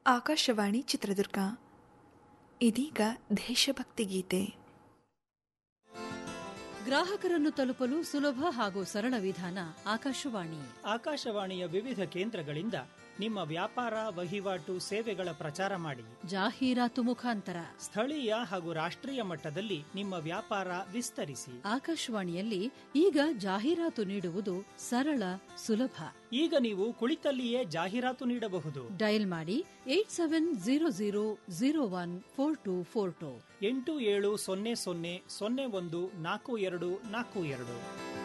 ಆಕಾಶವಾಣಿ ಚಿತ್ರದುರ್ಗ ಇದೀಗ ದೇಶಭಕ್ತಿ ಗೀತೆ ಗ್ರಾಹಕರನ್ನು ತಲುಪಲು ಸುಲಭ ಹಾಗೂ ಸರಳ ವಿಧಾನ ಆಕಾಶವಾಣಿ ಆಕಾಶವಾಣಿಯ ವಿವಿಧ ಕೇಂದ್ರಗಳಿಂದ ನಿಮ್ಮ ವ್ಯಾಪಾರ ವಹಿವಾಟು ಸೇವೆಗಳ ಪ್ರಚಾರ ಮಾಡಿ ಜಾಹೀರಾತು ಮುಖಾಂತರ ಸ್ಥಳೀಯ ಹಾಗೂ ರಾಷ್ಟ್ರೀಯ ಮಟ್ಟದಲ್ಲಿ ನಿಮ್ಮ ವ್ಯಾಪಾರ ವಿಸ್ತರಿಸಿ ಆಕಾಶವಾಣಿಯಲ್ಲಿ ಈಗ ಜಾಹೀರಾತು ನೀಡುವುದು ಸರಳ ಸುಲಭ ಈಗ ನೀವು ಕುಳಿತಲ್ಲಿಯೇ ಜಾಹೀರಾತು ನೀಡಬಹುದು ಡಯಲ್ ಮಾಡಿ eight seven zero zero zero one four two four two ಎಂಟು ಏಳು ಸೊನ್ನೆ ಸೊನ್ನೆ ಸೊನ್ನೆ ಒಂದು ನಾಲ್ಕು ಎರಡು ನಾಲ್ಕು ಎರಡು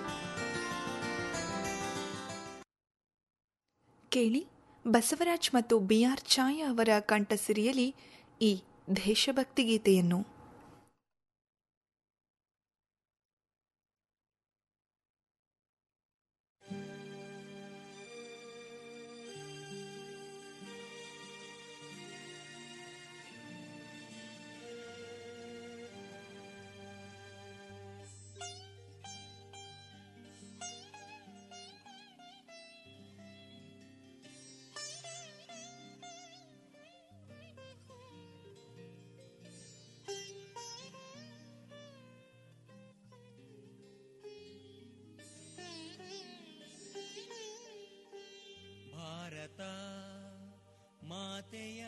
ಕೇಳಿ ಬಸವರಾಜ್ ಮತ್ತು ಬಿಆರ್ ಛಾಯಾ ಅವರ ಕಂಠಸಿರಿಯಲಿ ಈ ದೇಶಭಕ್ತಿ ಗೀತೆಯನ್ನು ಭಾರತ ಮಾತೆಯ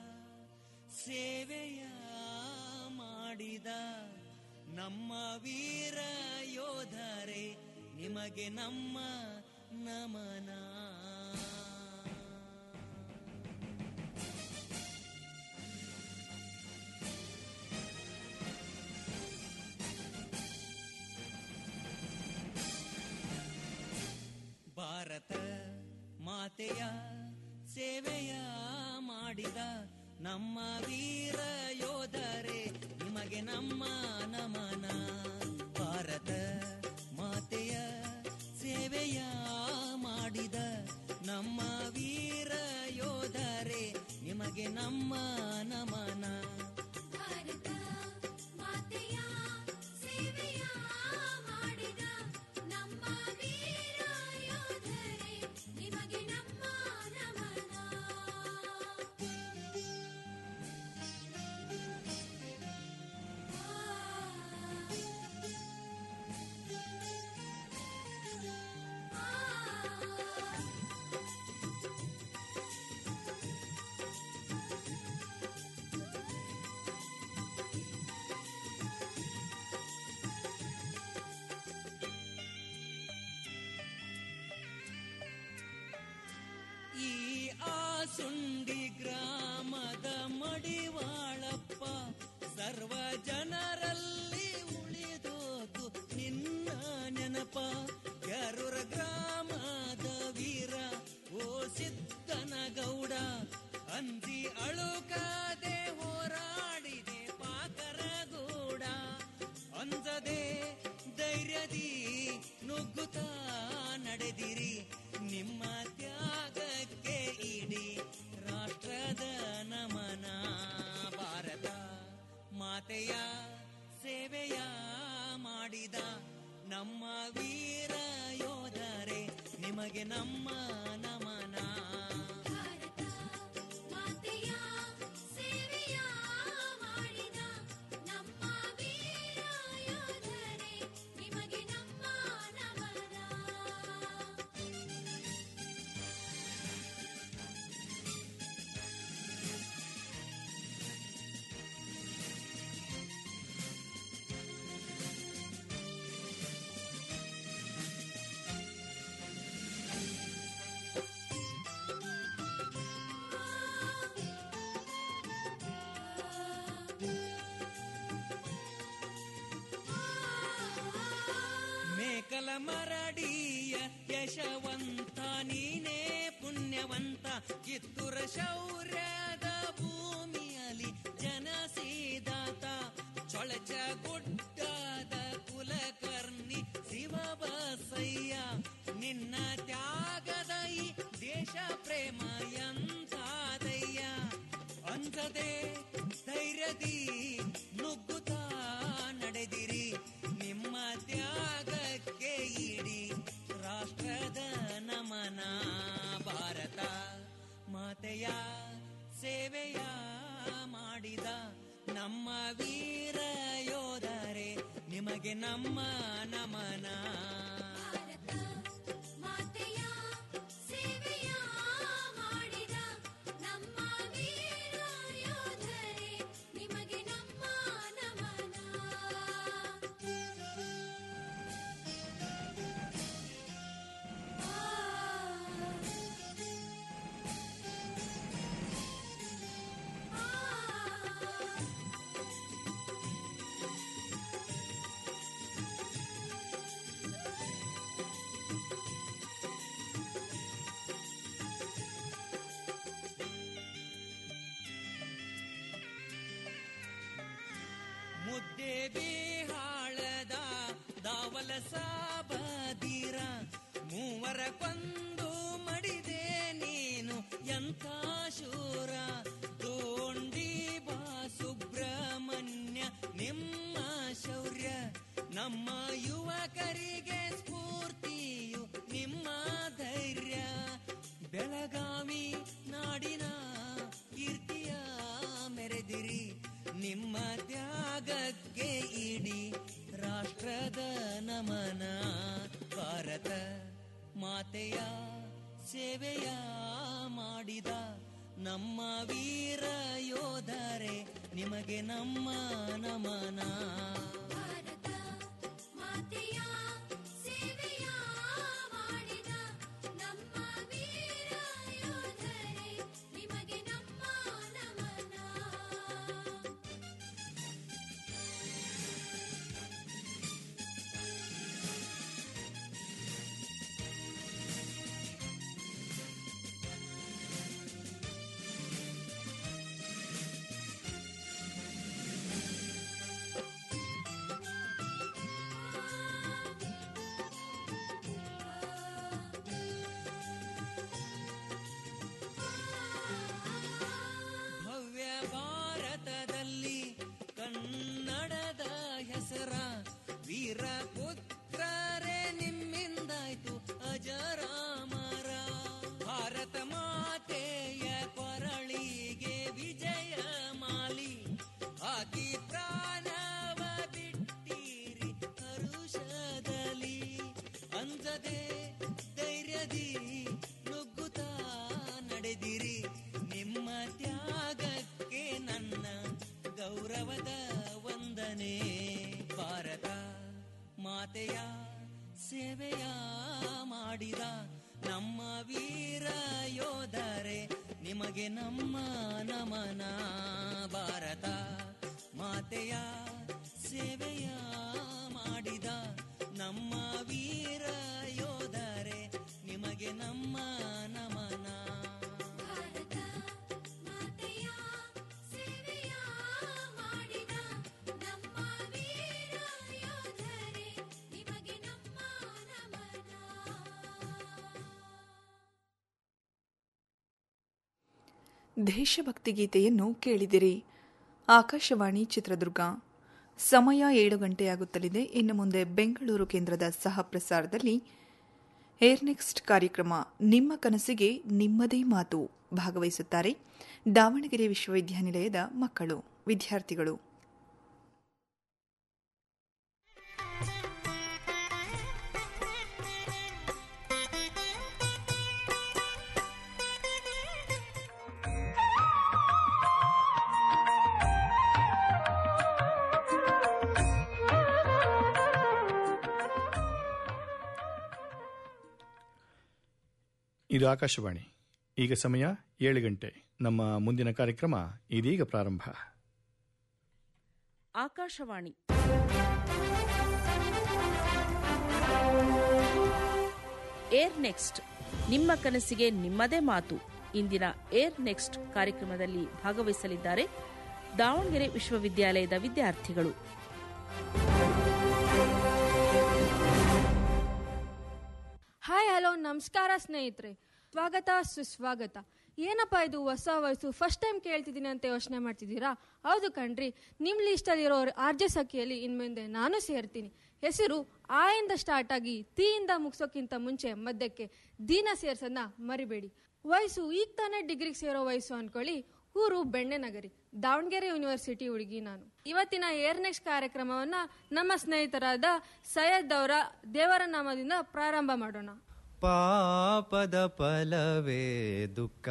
ಸೇವೆಯ ಮಾಡಿದ ನಮ್ಮ ವೀರ ಯೋಧರೇ ನಿಮಗೆ ನಮ್ಮ ನಮನ ಭಾರತ ಮಾತೆಯ ಸೇವೆಯ ಮಾಡಿದ ನಮ್ಮ ವೀರ ಯೋಧರೇ ನಿಮಗೆ ನಮ್ಮ ನಮನ ಭಾರತ ಮಾತೆಯ ಸೇವೆಯ ಮಾಡಿದ ನಮ್ಮ ವೀರ ಯೋಧರೇ ನಿಮಗೆ ನಮ್ಮ ನಮನ ಭಾರತ ಮಾತೆಯ ಸೇವೆಯ ಮಾಡಿದ ನಮ್ಮ ವೀರ ಯೋಧರೇ ನಿಮಗೆ ನಮ್ಮ ನಮನ ಈ ಆಸುಂಡಿ ಗ್ರಾಮದ ಮಡಿವಾಳಪ್ಪ ಸರ್ವ ಜನರಲ್ಲಿ ಉಳಿದೋದು ನಿನ್ನ ನೆನಪ ಗರುರ ಗ್ರಾಮದ ವೀರ ಓ ಸಿದ್ದನ ಗೌಡ ಅಂಜಿ ಅಳುಕಾದೆ ಹೋರಾಡಿದೆ ಪಾಕರಗೂಡ ಅಂಜದೆ ಧೈರ್ಯದಿ ನುಗ್ಗುತ್ತಾ ನಡೆದಿರಿ ನಿಮ್ಮ ತ್ಯಾಗಕ್ಕೆ ಇಡೀ ರಾಷ್ಟ್ರದ ನಮನ ಭಾರತ ಮಾತೆಯ ಸೇವೆಯ ಮಾಡಿದ ನಮ್ಮ ವೀರ ಯೋಧರೇ ನಿಮಗೆ ನಮ್ಮ ನಮನ ಭಾರತ ಮಾತೆಯ ಸೇವೆಯ ಮಾಡಿದ ನಮ್ಮ ವೀರ ಯೋಧರೇ ನಿಮಗೆ ನಮ್ಮ ನಮನ ಮೇಕಲ ಮರಡಿಯ ಯಶವಂತ ನೀನೇ ಪುಣ್ಯವಂತ ಕಿತ್ತೂರ ಶೌರ್ಯದ ಭೂಮಿಯಲ್ಲಿ ಜನಸಿದಾತ ಚೊಳಚ ಗುಡ್ಡದ ಕುಲಕರ್ಣಿ ಶಿವ ಬಸಯ್ಯ ನಿನ್ನ ತ್ಯಾಗದ ಈ ದೇಶ ಪ್ರೇಮ ಎಂತಾದಯ್ಯ ಅಂಜದೆ ಧೈರ್ಯದಿ ನುಗ್ಗುತ್ತಾ ನಡೆದಿರಿ ನಿಮ್ಮ ತ್ಯಾಗಕ್ಕೆ ಇಡೀ ರಾಷ್ಟ್ರದ ನಮನ ಭಾರತ ಮಾತೆಯ ಸೇವೆ ನಮ್ಮ ವೀರ ಯೋಧರೆ ನಿಮಗೆ ನಮ್ಮ ನಮನ ಭಾರತ ಮಾತೆಯ ಸೇವೆಯ ಮಾಡಿದ ನಮ್ಮ ವೀರ ಯೋಧರೇ ನಿಮಗೆ ನಮ್ಮ ನಮನ ಮುದ್ದೆ ಬಿಹಾಳದ ದಾವಲ ಸಾಬದೀರ ಮೂವರ ಕೊಂದು ಮಡಿದೆ ನೀನು ಎಂಥ ಶೂರ ತೋಂಡಿ ಬಾ ಸುಬ್ರಹ್ಮಣ್ಯ ನಿಮ್ಮ ಶೌರ್ಯ ನಮ್ಮ ಯುವಕರಿಗೆ ಸ್ಫೂರ್ತಿಯು ನಿಮ್ಮ ಧೈರ್ಯ ಬೆಳಗಾವಿ ನಾಡಿನ ಕೀರ್ತಿಯ ಮೆರೆದಿರಿ ನಿಮ್ಮ ತ್ಯಾಗಕ್ಕೆ ಇಡೀ ರಾಷ್ಟ್ರದ ನಮನ ಭಾರತ ಮಾತೆಯ ಸೇವೆಯ ಮಾಡಿದ ನಮ್ಮ ವೀರ ಯೋಧರೆ ನಿಮಗೆ ನಮ್ಮ ನಮನ ಭಾರತ ಮಾತೆಯ ಸೇವೆಯ ಮಾಡಿದ ನಮ್ಮ ವೀರ ಯೋಧರೇ ನಿಮಗೆ ನಮ್ಮ ನಮನ ಭವ್ಯ ಭಾರತದಲ್ಲಿ ಕನ್ನಡದ ಹೆಸರ ವೀರ ಪುತ್ರರೇ ನಿಮ್ಮಿಂದಾಯ್ತು ಅಜರಾಮರ ಭಾರತ ಮಾತೆಯ ಕೊರಳಿಗೆ ವಿಜಯ ಮಾಲಿ ಹಾಕಿ ಪ್ರಾಣವ ಬಿಟ್ಟಿರಿ ಹರುಷದಲ್ಲಿ ಅಂಜದೆ ಧೈರ್ಯದಿ ನುಗ್ಗುತ್ತಾ ನಡೆದಿರಿ ನಿಮ್ಮ ತ್ಯಾಗಕ್ಕೆ ನನ್ನ ಗೌರವದ ವಂದನೆ ಭಾರತ ಮಾತೆಯ ಸೇವೆಯ ಮಾಡಿದ ನಮ್ಮ ವೀರ ಯೋಧರೆ ನಿಮಗೆ ನಮ್ಮ ನಮನ ಭಾರತ ಮಾತೆಯ ಸೇವೆಯ ಮಾಡಿದ ನಮ್ಮ ವೀರ ಯೋಧರೆ ನಿಮಗೆ ನಮ್ಮ ನಮನ ಭಾರತ ಮಾತೆಯ ಸೇವೆಯ ಮಾಡಿದ ನಮ್ಮ ವೀರ ಯೋಧರೇ ನಿಮಗೆ ನಮ್ಮ ನಮನ ದೇಶಭಕ್ತಿ ಗೀತೆಯನ್ನು ಕೇಳಿದಿರಿ ಆಕಾಶವಾಣಿ ಚಿತ್ರದುರ್ಗ ಸಮಯ ಏಳು ಗಂಟೆಯಾಗುತ್ತಲಿದೆ ಇನ್ನು ಮುಂದೆ ಬೆಂಗಳೂರು ಕೇಂದ್ರದ ಸಹ ಪ್ರಸಾರದಲ್ಲಿ ಏರ್ ನೆಕ್ಸ್ಟ್ ಕಾರ್ಯಕ್ರಮ ನಿಮ್ಮ ಕನಸಿಗೆ ನಿಮ್ಮದೇ ಮಾತು ಭಾಗವಹಿಸುತ್ತಾರೆ ದಾವಣಗೆರೆ ವಿಶ್ವವಿದ್ಯಾನಿಲಯದ ಮಕ್ಕಳು ವಿದ್ಯಾರ್ಥಿಗಳು ಇದು ಆಕಾಶವಾಣಿ ಈಗ ಸಮಯ ಏಳು ಗಂಟೆ ನಮ್ಮ ಮುಂದಿನ ಕಾರ್ಯಕ್ರಮ ಇದೀಗ ಪ್ರಾರಂಭ ಆಕಾಶವಾಣಿ ಏರ್ ನೆಕ್ಸ್ಟ್ ನಿಮ್ಮ ಕನಸಿಗೆ ನಿಮ್ಮದೇ ಮಾತು ಇಂದಿನ ಏರ್ ನೆಕ್ಸ್ಟ್ ಕಾರ್ಯಕ್ರಮದಲ್ಲಿ ಭಾಗವಹಿಸಲಿದ್ದಾರೆ ದಾವಣಗೆರೆ ವಿಶ್ವವಿದ್ಯಾಲಯದ ವಿದ್ಯಾರ್ಥಿಗಳು ಹಾಯ್ ಹಲೋ ನಮಸ್ಕಾರ ಸ್ನೇಹಿತರೆ ಸ್ವಾಗತ ಸುಸ್ವಾಗತ ಏನಪ್ಪ ಇದು ಹೊಸ ವಯಸ್ಸು ಫಸ್ಟ್ ಟೈಮ್ ಕೇಳ್ತಿದ್ದೀನಿ ಅಂತ ಯೋಚನೆ ಮಾಡ್ತಿದ್ದೀರಾ ಹೌದು ಕಣ್ರಿ ನಿಮ್ಮ ಲಿಸ್ಟಲ್ಲಿರೋ ಆರ್ ಜೆ ಸಖಿಯಲ್ಲಿ ಇನ್ಮುಂದೆ ನಾನು ಸೇರ್ತೀನಿ ಹೆಸರು ಆ ಇಂದ ಸ್ಟಾರ್ಟ್ ಆಗಿ ತೀ ಇಂದ ಮುಗಿಸೋಕ್ಕಿಂತ ಮುಂಚೆ ಮಧ್ಯಕ್ಕೆ ದೀನ ಸೇರ್ಸೋದನ್ನ ಮರಿಬೇಡಿ ವಯಸ್ಸು ಈಗ ತಾನೇ ಡಿಗ್ರಿಗೆ ಸೇರೋ ವಯಸ್ಸು ಅನ್ಕೊಳ್ಳಿ ಊರು ಬೆಣ್ಣೆನಗರಿ ದಾವಣಗೆರೆ ಯೂನಿವರ್ಸಿಟಿ ಹುಡುಗಿ ನಾನು ಇವತ್ತಿನ ಏರ್ ನೆಕ್ಸ್ಟ್ ಕಾರ್ಯಕ್ರಮವನ್ನ ನಮ್ಮ ಸ್ನೇಹಿತರಾದ ಸೈಯದ್ ಅವರ ದೇವರ ನಾಮದಿಂದ ಪ್ರಾರಂಭ ಮಾಡೋಣ ಪಾಪದ ಫಲವೇ ದುಃಖ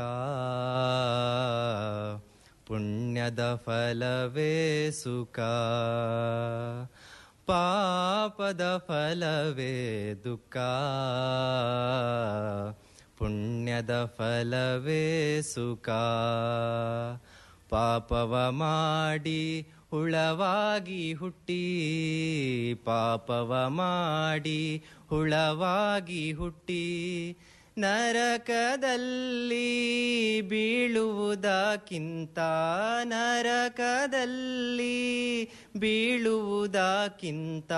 ಪುಣ್ಯದ ಫಲವೇ ಸುಖ ಪಾಪದ ಫಲವೇ ದುಃಖ ಪುಣ್ಯದ ಫಲವೇ ಸುಖ ಪಾಪವ ಮಾಡಿ ಹುಳವಾಗಿ ಹುಟ್ಟಿ ಪಾಪವ ಮಾಡಿ ಹುಳವಾಗಿ ಹುಟ್ಟಿ ನರಕದಲ್ಲಿ ಬೀಳುವುದಕ್ಕಿಂತ ನರಕದಲ್ಲಿ ಬೀಳುವುದಕ್ಕಿಂತ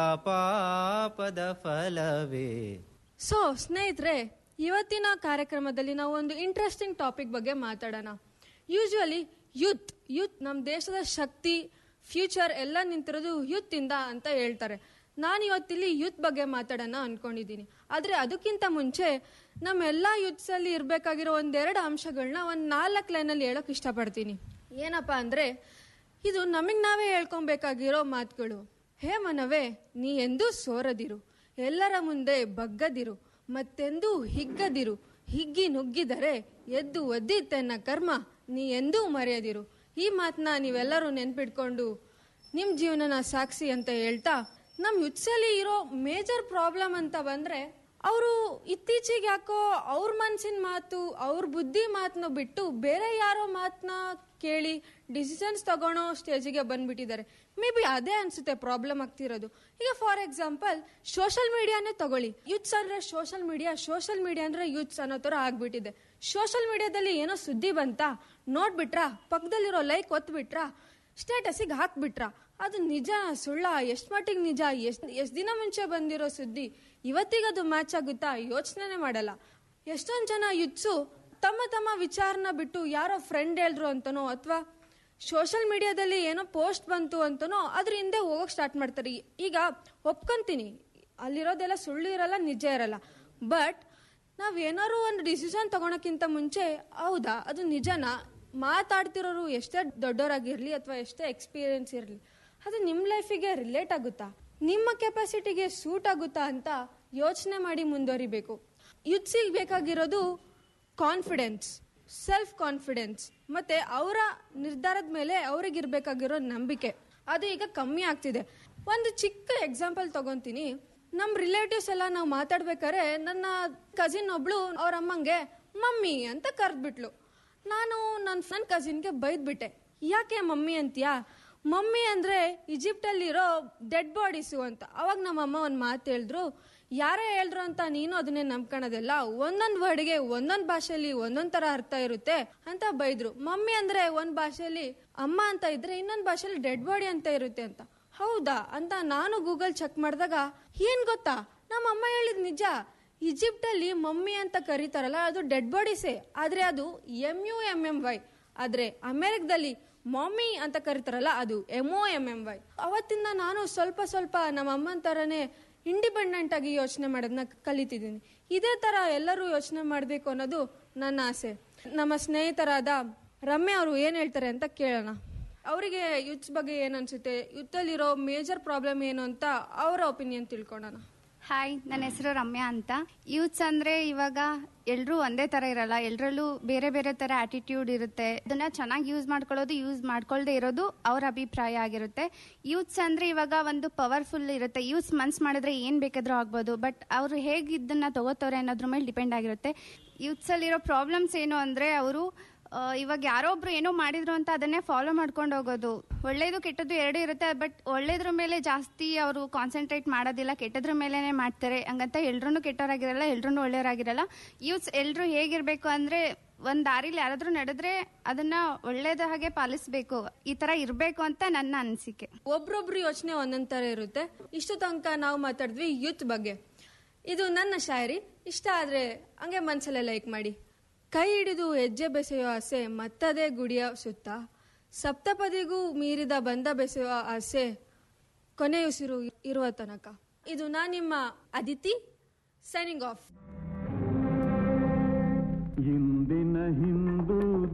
ಪಾಪದ ಫಲವೇ ಸೊ ಸ್ನೇಹಿತರೆ ಇವತ್ತಿನ ಕಾರ್ಯಕ್ರಮದಲ್ಲಿ ನಾವು ಒಂದು ಇಂಟ್ರೆಸ್ಟಿಂಗ್ ಟಾಪಿಕ್ ಬಗ್ಗೆ ಮಾತಾಡೋಣ ಯೂಶುವಲಿ ಯೂತ್ ಯೂತ್ ನಮ್ಮ ದೇಶದ ಶಕ್ತಿ ಫ್ಯೂಚರ್ ಎಲ್ಲ ನಿಂತಿರೋದು ಯೂತ್ ಇಂದ ಅಂತ ಹೇಳ್ತಾರೆ ನಾನು ಇವತ್ತಿಲ್ಲಿ ಯೂತ್ ಬಗ್ಗೆ ಮಾತಾಡೋಣ ಅನ್ಕೊಂಡಿದ್ದೀನಿ ಆದರೆ ಅದಕ್ಕಿಂತ ಮುಂಚೆ ನಮ್ಮೆಲ್ಲ ಯೂತ್ಸಲ್ಲಿ ಇರಬೇಕಾಗಿರೋ ಒಂದೆರಡು ಅಂಶಗಳನ್ನ ಒಂದು ನಾಲ್ಕು ಲೈನಲ್ಲಿ ಹೇಳೋಕೆ ಇಷ್ಟಪಡ್ತೀನಿ ಏನಪ್ಪ ಅಂದರೆ ಇದು ನಮಗೆ ನಾವೇ ಹೇಳ್ಕೊಬೇಕಾಗಿರೋ ಮಾತುಗಳು ಹೇ ಮನವೇ ನೀ ಎಂದೂ ಸೋರದಿರು ಎಲ್ಲರ ಮುಂದೆ ಬಗ್ಗದಿರು ಮತ್ತೆಂದೂ ಹಿಗ್ಗದಿರು ಹಿಗ್ಗಿ ನುಗ್ಗಿದರೆ ಎದ್ದು ಒದ್ದಿತ್ತೆನ್ನ ಕರ್ಮ ನೀ ಎಂದೂ ಮರೆಯದಿರು ಈ ಮಾತನ್ನ ನೀವೆಲ್ಲರೂ ನೆನ್ಪಿಟ್ಕೊಂಡು ನಿಮ್ಮ ಜೀವನನ ಸಾಕ್ಷಿ ಅಂತ ಹೇಳ್ತಾ ನಮ್ಮ ಯುತ್ಸಲ್ಲಿ ಇರೋ ಮೇಜರ್ ಪ್ರಾಬ್ಲಮ್ ಅಂತ ಬಂದ್ರೆ ಅವರು ಇತ್ತೀಚೆಗೆ ಯಾಕೋ ಅವ್ರ ಮನ್ಸಿನ ಮಾತು ಅವ್ರ ಬುದ್ಧಿ ಮಾತನ್ನ ಬಿಟ್ಟು ಬೇರೆ ಯಾರೋ ಮಾತನ್ನ ಕೇಳಿ ಡಿಸಿಷನ್ಸ್ ತಗೊಳೋ ಸ್ಟೇಜಿಗೆ ಬಂದ್ಬಿಟ್ಟಿದ್ದಾರೆ ಮೇ ಬಿ ಅದೇ ಅನ್ಸುತ್ತೆ ಪ್ರಾಬ್ಲಮ್ ಆಗ್ತಿರೋದು ಈಗ ಫಾರ್ ಎಕ್ಸಾಂಪಲ್ ಸೋಷಲ್ ಮೀಡಿಯಾನೇ ತಗೊಳ್ಳಿ ಯೂತ್ಸ್ ಅಂದ್ರೆ ಸೋಷಲ್ ಮೀಡಿಯಾ ಸೋಷಲ್ ಮೀಡಿಯಾ ಅಂದ್ರೆ ಯೂತ್ಸ್ ಅನ್ನೋ ಥರ ಆಗ್ಬಿಟ್ಟಿದೆ ಸೋಷಲ್ ಮೀಡಿಯಾದಲ್ಲಿ ಏನೋ ಸುದ್ದಿ ಬಂತಾ ನೋಡ್ಬಿಟ್ರಾ ಪಕ್ಕದಲ್ಲಿರೋ ಲೈಕ್ ಒತ್ಬಿಟ್ರಾ ಸ್ಟೇಟಸಿಗೆ ಹಾಕ್ಬಿಟ್ರಾ ಅದು ನಿಜ ಸುಳ್ಳ ಎಷ್ಟು ಮಟ್ಟಿಗೆ ನಿಜ ಎಷ್ಟು ಎಷ್ಟು ದಿನ ಮುಂಚೆ ಬಂದಿರೋ ಸುದ್ದಿ ಇವತ್ತಿಗೆ ಅದು ಮ್ಯಾಚ್ ಆಗುತ್ತಾ ಯೋಚನೆ ಮಾಡಲ್ಲ ಎಷ್ಟೊಂದು ಜನ ಯುತ್ಸು ತಮ್ಮ ತಮ್ಮ ವಿಚಾರನ ಬಿಟ್ಟು ಯಾರೋ ಫ್ರೆಂಡ್ ಹೇಳಿದ್ರು ಅಂತನೋ ಅಥವಾ ಸೋಷಲ್ ಮೀಡಿಯಾದಲ್ಲಿ ಏನೋ ಪೋಸ್ಟ್ ಬಂತು ಅಂತನೋ ಅದ್ರ ಹಿಂದೆ ಹೋಗೋಕೆ ಸ್ಟಾರ್ಟ್ ಮಾಡ್ತಾರೆ ಈಗ ಒಪ್ಕೊಂತೀನಿ ಅಲ್ಲಿರೋದೆಲ್ಲ ಸುಳ್ಳು ಇರಲ್ಲ ನಿಜ ಇರಲ್ಲ ಬಟ್ ನಾವ್ ಏನಾದ್ರು ಒಂದು ಡಿಸಿಷನ್ ತಗೊಳಕ್ಕಿಂತ ಮುಂಚೆ ಹೌದಾ ಅದು ನಿಜನಾ ಮಾತಾಡ್ತಿರೋರು ಎಷ್ಟೇ ದೊಡ್ಡವರಾಗಿರ್ಲಿ ಅಥವಾ ಎಷ್ಟೇ ಎಕ್ಸ್ಪೀರಿಯನ್ಸ್ ಇರಲಿ ಅದು ನಿಮ್ಮ ಲೈಫಿಗೆ ರಿಲೇಟ್ ಆಗುತ್ತಾ ನಿಮ್ಮ ಕೆಪಾಸಿಟಿಗೆ ಸೂಟ್ ಆಗುತ್ತಾ ಅಂತ ಯೋಚನೆ ಮಾಡಿ ಮುಂದುವರಿಬೇಕು ಯುತ್ಸಿಗೆ ಬೇಕಾಗಿರೋದು ಕಾನ್ಫಿಡೆನ್ಸ್ ಸೆಲ್ಫ್ ಕಾನ್ಫಿಡೆನ್ಸ್ ಮತ್ತೆ ಅವರ ನಿರ್ಧಾರದ ಮೇಲೆ ಅವ್ರಿಗಿರ್ಬೇಕಾಗಿರೋ ನಂಬಿಕೆ ಅದು ಈಗ ಕಮ್ಮಿ ಆಗ್ತಿದೆ ಒಂದು ಚಿಕ್ಕ ಎಕ್ಸಾಂಪಲ್ ತಗೊಂತೀನಿ ನಮ್ಮ ರಿಲೇಟಿವ್ಸ್ ಎಲ್ಲ ನಾವು ಮಾತಾಡ್ಬೇಕಾದ್ರೆ ನನ್ನ ಕಸಿನ್ ಒಬ್ಳು ಅವ್ರ ಅಮ್ಮಂಗೆ ಮಮ್ಮಿ ಅಂತ ಕರೆದ್ಬಿಟ್ಲು ನಾನು ನನ್ನ ನನ್ನ ಕಸಿನ್ಗೆ ಬೈದ್ಬಿಟ್ಟೆ ಯಾಕೆ ಮಮ್ಮಿ ಅಂತೀಯಾ ಮಮ್ಮಿ ಅಂದ್ರೆ ಈಜಿಪ್ಟಲ್ಲಿರೋ ಡೆಡ್ ಬಾಡೀಸು ಅಂತ ಅವಾಗ ನಮ್ಮಮ್ಮ ಒಂದು ಮಾತು ಹೇಳಿದ್ರು ಯಾರೇ ಹೇಳಿದ್ರು ಅಂತ ನೀನು ಅದನ್ನೇ ನಂಬ್ಕೊಳೋದಿಲ್ಲ ಒಂದೊಂದು ವರ್ಡ್ಗೆ ಒಂದೊಂದು ಭಾಷೆಯಲ್ಲಿ ಒಂದೊಂದ್ ತರ ಅರ್ಥ ಇರುತ್ತೆ ಅಂತ ಬೈದ್ರು ಮಮ್ಮಿ ಅಂದ್ರೆ ಒಂದ್ ಭಾಷೆಯಲ್ಲಿ ಅಮ್ಮ ಅಂತ ಇದ್ರೆ ಇನ್ನೊಂದ್ ಭಾಷೆಯಲ್ಲಿ ಡೆಡ್ ಬಾಡಿ ಅಂತ ಇರುತ್ತೆ ಅಂತ ಹೌದಾ ಅಂತ ನಾನು ಗೂಗಲ್ ಚೆಕ್ ಮಾಡಿದಾಗ ಏನ್ ಗೊತ್ತಾ ನಮ್ಮ ಅಮ್ಮ ಹೇಳಿದ್ ನಿಜ ಈಜಿಪ್ಟ್ ಅಲ್ಲಿ ಮಮ್ಮಿ ಅಂತ ಕರೀತಾರಲ್ಲ ಅದು ಡೆಡ್ ಬಾಡೀಸೇ ಆದ್ರೆ ಅದು M U M M Y ಆದ್ರೆ ಅಮೆರಿಕದಲ್ಲಿ ಮಮ್ಮಿ ಅಂತ ಕರೀತಾರಲ್ಲ ಅದು M O M M Y ಅವತ್ತಿಂದ ನಾನು ಸ್ವಲ್ಪ ಸ್ವಲ್ಪ ನಮ್ಮ ಅಮ್ಮನ ತರನೇ ಇಂಡಿಪೆಂಡೆಂಟ್ ಆಗಿ ಯೋಚನೆ ಮಾಡೋದನ್ನ ಕಲಿತಿದ್ದೀನಿ ಇದೇ ತರ ಎಲ್ಲರೂ ಯೋಚನೆ ಮಾಡಬೇಕು ಅನ್ನೋದು ನನ್ನ ಆಸೆ ನಮ್ಮ ಸ್ನೇಹಿತರಾದ ರಮ್ಯಾ ಅವರು ಏನ್ ಹೇಳ್ತಾರೆ ಅಂತ ಕೇಳೋಣ ಅವರಿಗೆ ಯುತ್ಸ್ ಬಗ್ಗೆ ಏನ್ ಅನ್ಸುತ್ತೆ ಯುತ್ತಲ್ಲಿರೋ ಮೇಜರ್ ಪ್ರಾಬ್ಲಮ್ ಏನು ಅಂತ ಅವರ ಒಪಿನಿಯನ್ ತಿಳ್ಕೊಳ್ಳೋಣ ಹಾಯ್ ನನ್ನ ಹೆಸರು ರಮ್ಯಾ ಅಂತ ಯೂತ್ಸ್ ಅಂದ್ರೆ ಇವಾಗ ಎಲ್ರೂ ಒಂದೇ ತರ ಇರಲ್ಲ ಎಲ್ರಲ್ಲೂ ಬೇರೆ ಬೇರೆ ತರ ಆಟಿಟ್ಯೂಡ್ ಇರುತ್ತೆ ಅದನ್ನ ಚೆನ್ನಾಗಿ ಯೂಸ್ ಮಾಡ್ಕೊಳ್ಳೋದು ಯೂಸ್ ಮಾಡ್ಕೊಳ್ದೆ ಇರೋದು ಅವ್ರ ಅಭಿಪ್ರಾಯ ಆಗಿರುತ್ತೆ ಯೂತ್ಸ್ ಅಂದ್ರೆ ಇವಾಗ ಒಂದು ಪವರ್ಫುಲ್ ಇರುತ್ತೆ ಯೂತ್ಸ್ ಮನ್ಸ್ ಮಾಡಿದ್ರೆ ಏನ್ ಬೇಕಾದ್ರೂ ಆಗ್ಬೋದು ಬಟ್ ಅವ್ರು ಹೇಗೆ ಇದನ್ನ ತಗೋತಾರೆ ಅನ್ನೋದ್ರ ಮೇಲೆ ಡಿಪೆಂಡ್ ಆಗಿರುತ್ತೆ ಯೂತ್ಸ್ ಅಲ್ಲಿರೋ ಪ್ರಾಬ್ಲಮ್ಸ್ ಏನು ಅಂದ್ರೆ ಅವರು ಇವಾಗ ಯಾರೋ ಒಬ್ರು ಏನೋ ಮಾಡಿದ್ರು ಅಂತ ಅದನ್ನೇ ಫಾಲೋ ಮಾಡ್ಕೊಂಡು ಹೋಗೋದು ಒಳ್ಳೇದು ಕೆಟ್ಟದ್ದು ಎರಡೂ ಇರುತ್ತೆ ಬಟ್ ಒಳ್ಳೇದ್ರ ಮೇಲೆ ಜಾಸ್ತಿ ಅವರು ಕಾನ್ಸಂಟ್ರೇಟ್ ಮಾಡೋದಿಲ್ಲ ಕೆಟ್ಟದ್ರ ಮೇಲೆನೆ ಮಾಡ್ತಾರೆ ಹಂಗಂತ ಎಲ್ರೂ ಕೆಟ್ಟವರಾಗಿರಲ್ಲ ಎಲ್ರೂ ಒಳ್ಳೆಯವರಾಗಿರಲ್ಲ ಯೂತ್ಸ್ ಎಲ್ರು ಹೇಗಿರ್ಬೇಕು ಅಂದ್ರೆ ಒಂದ್ ದಾರಿಲಿ ಯಾರಾದ್ರೂ ನಡೆದ್ರೆ ಅದನ್ನ ಒಳ್ಳೇದ ಹಾಗೆ ಪಾಲಿಸ್ಬೇಕು ಈ ತರ ಇರ್ಬೇಕು ಅಂತ ನನ್ನ ಅನಿಸಿಕೆ ಒಬ್ರೊಬ್ರು ಯೋಚನೆ ಒಂದೊಂದ್ ತರ ಇರುತ್ತೆ ಇಷ್ಟು ತನಕ ನಾವು ಮಾತಾಡಿದ್ವಿ ಯೂತ್ ಬಗ್ಗೆ ಇದು ನನ್ನ ಶಾಯರಿ ಇಷ್ಟ ಆದ್ರೆ ಹಂಗೆ ಮನ್ಸಲ್ಲೇ ಲೈಕ್ ಮಾಡಿ ಕೈ ಹಿಡಿದು ಹೆಜ್ಜೆ ಬೆಸೆಯೋ ಆಸೆ ಮತ್ತದೇ ಗುಡಿಯ ಸುತ್ತ ಸಪ್ತಪದಿಗೂ ಮೀರಿದ ಬಂದ ಬೆಸೆಯುವ ಆಸೆ ಕೊನೆಯುಸಿರು ಇರುವ ತನಕ ಇದು ನಾ ನಿಮ್ಮ ಅದಿತಿ ಸೈನಿಂಗ್ ಆಫ್ ಇಂದಿನ ಹಿಂದೂ ದೇಶ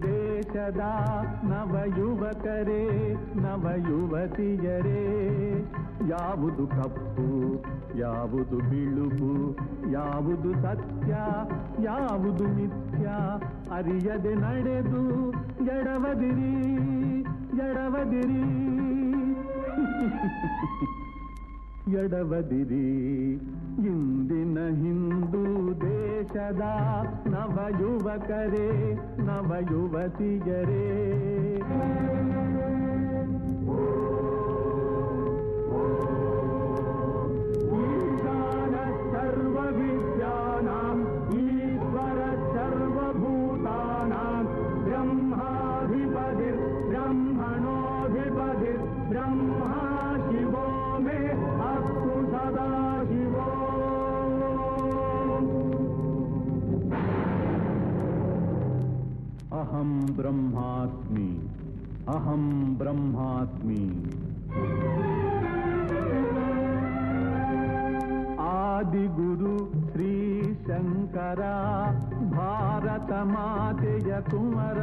ದೇಶದ ನವ ಯುವಕರೇ ನವ ಯುವತಿಯರೇ ಯಾವುದು ಕಪ್ಪು ಯಾವುದು ಬಿಳುಪು ಯಾವುದು ಸತ್ಯ ಯಾವುದು ಮಿಥ್ಯ ಅರಿಯದೆ ನಡೆದು ಎಡವದಿರಿ ಎಡವದಿರಿ ಎಡವದಿರಿ ಇಂದಿನ ಹಿಂದೂ ದೇಶದ ನವ ಯುವಕರೇ ನವ ಯುವತಿಯರೇ ಈಶಾನ ಸರ್ವ ವಿದ್ಯಾನಾಂ ಈಶ್ವರ ಸರ್ವಭೂತಾನಾಂ ಬ್ರಹ್ಮಾಧಿಪತಿರ್ ಬ್ರಹ್ಮಣೋಧಿಪತಿರ್ ಬ್ರಹ್ಮ ಶಿವೋ ಮೇ ಅಸ್ತು ಸದಾ ಶಿವೋ ಅಹಂ ಬ್ರಹ್ಮಾಸ್ಮಿ ಅಹಂ ಬ್ರಹ್ಮಾಸ್ಮಿ ಆದಿಗುರು ಶ್ರೀ ಶಂಕರ ಭಾರತ ಮಾತೆಯ ಕುಮರ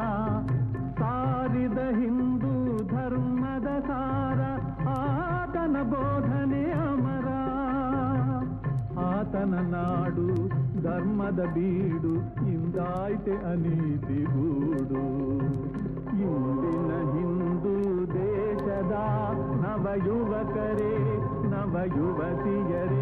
ಸಾರಿದ ಹಿಂದೂ ಧರ್ಮದ ಸಾರ ಆತನ ಬೋಧನೆ ಅಮರ ಆತನ ನಾಡು ಧರ್ಮದ ಬೀಡು ಇಂದಾಯ್ತೆ ಅನೀತಿ ಗೂಡು ಇಂದಿನ ಹಿಂದೂ ದೇಶದ ನವ ಯುವಕರೇ ನವ ಯುವತಿಯರೇ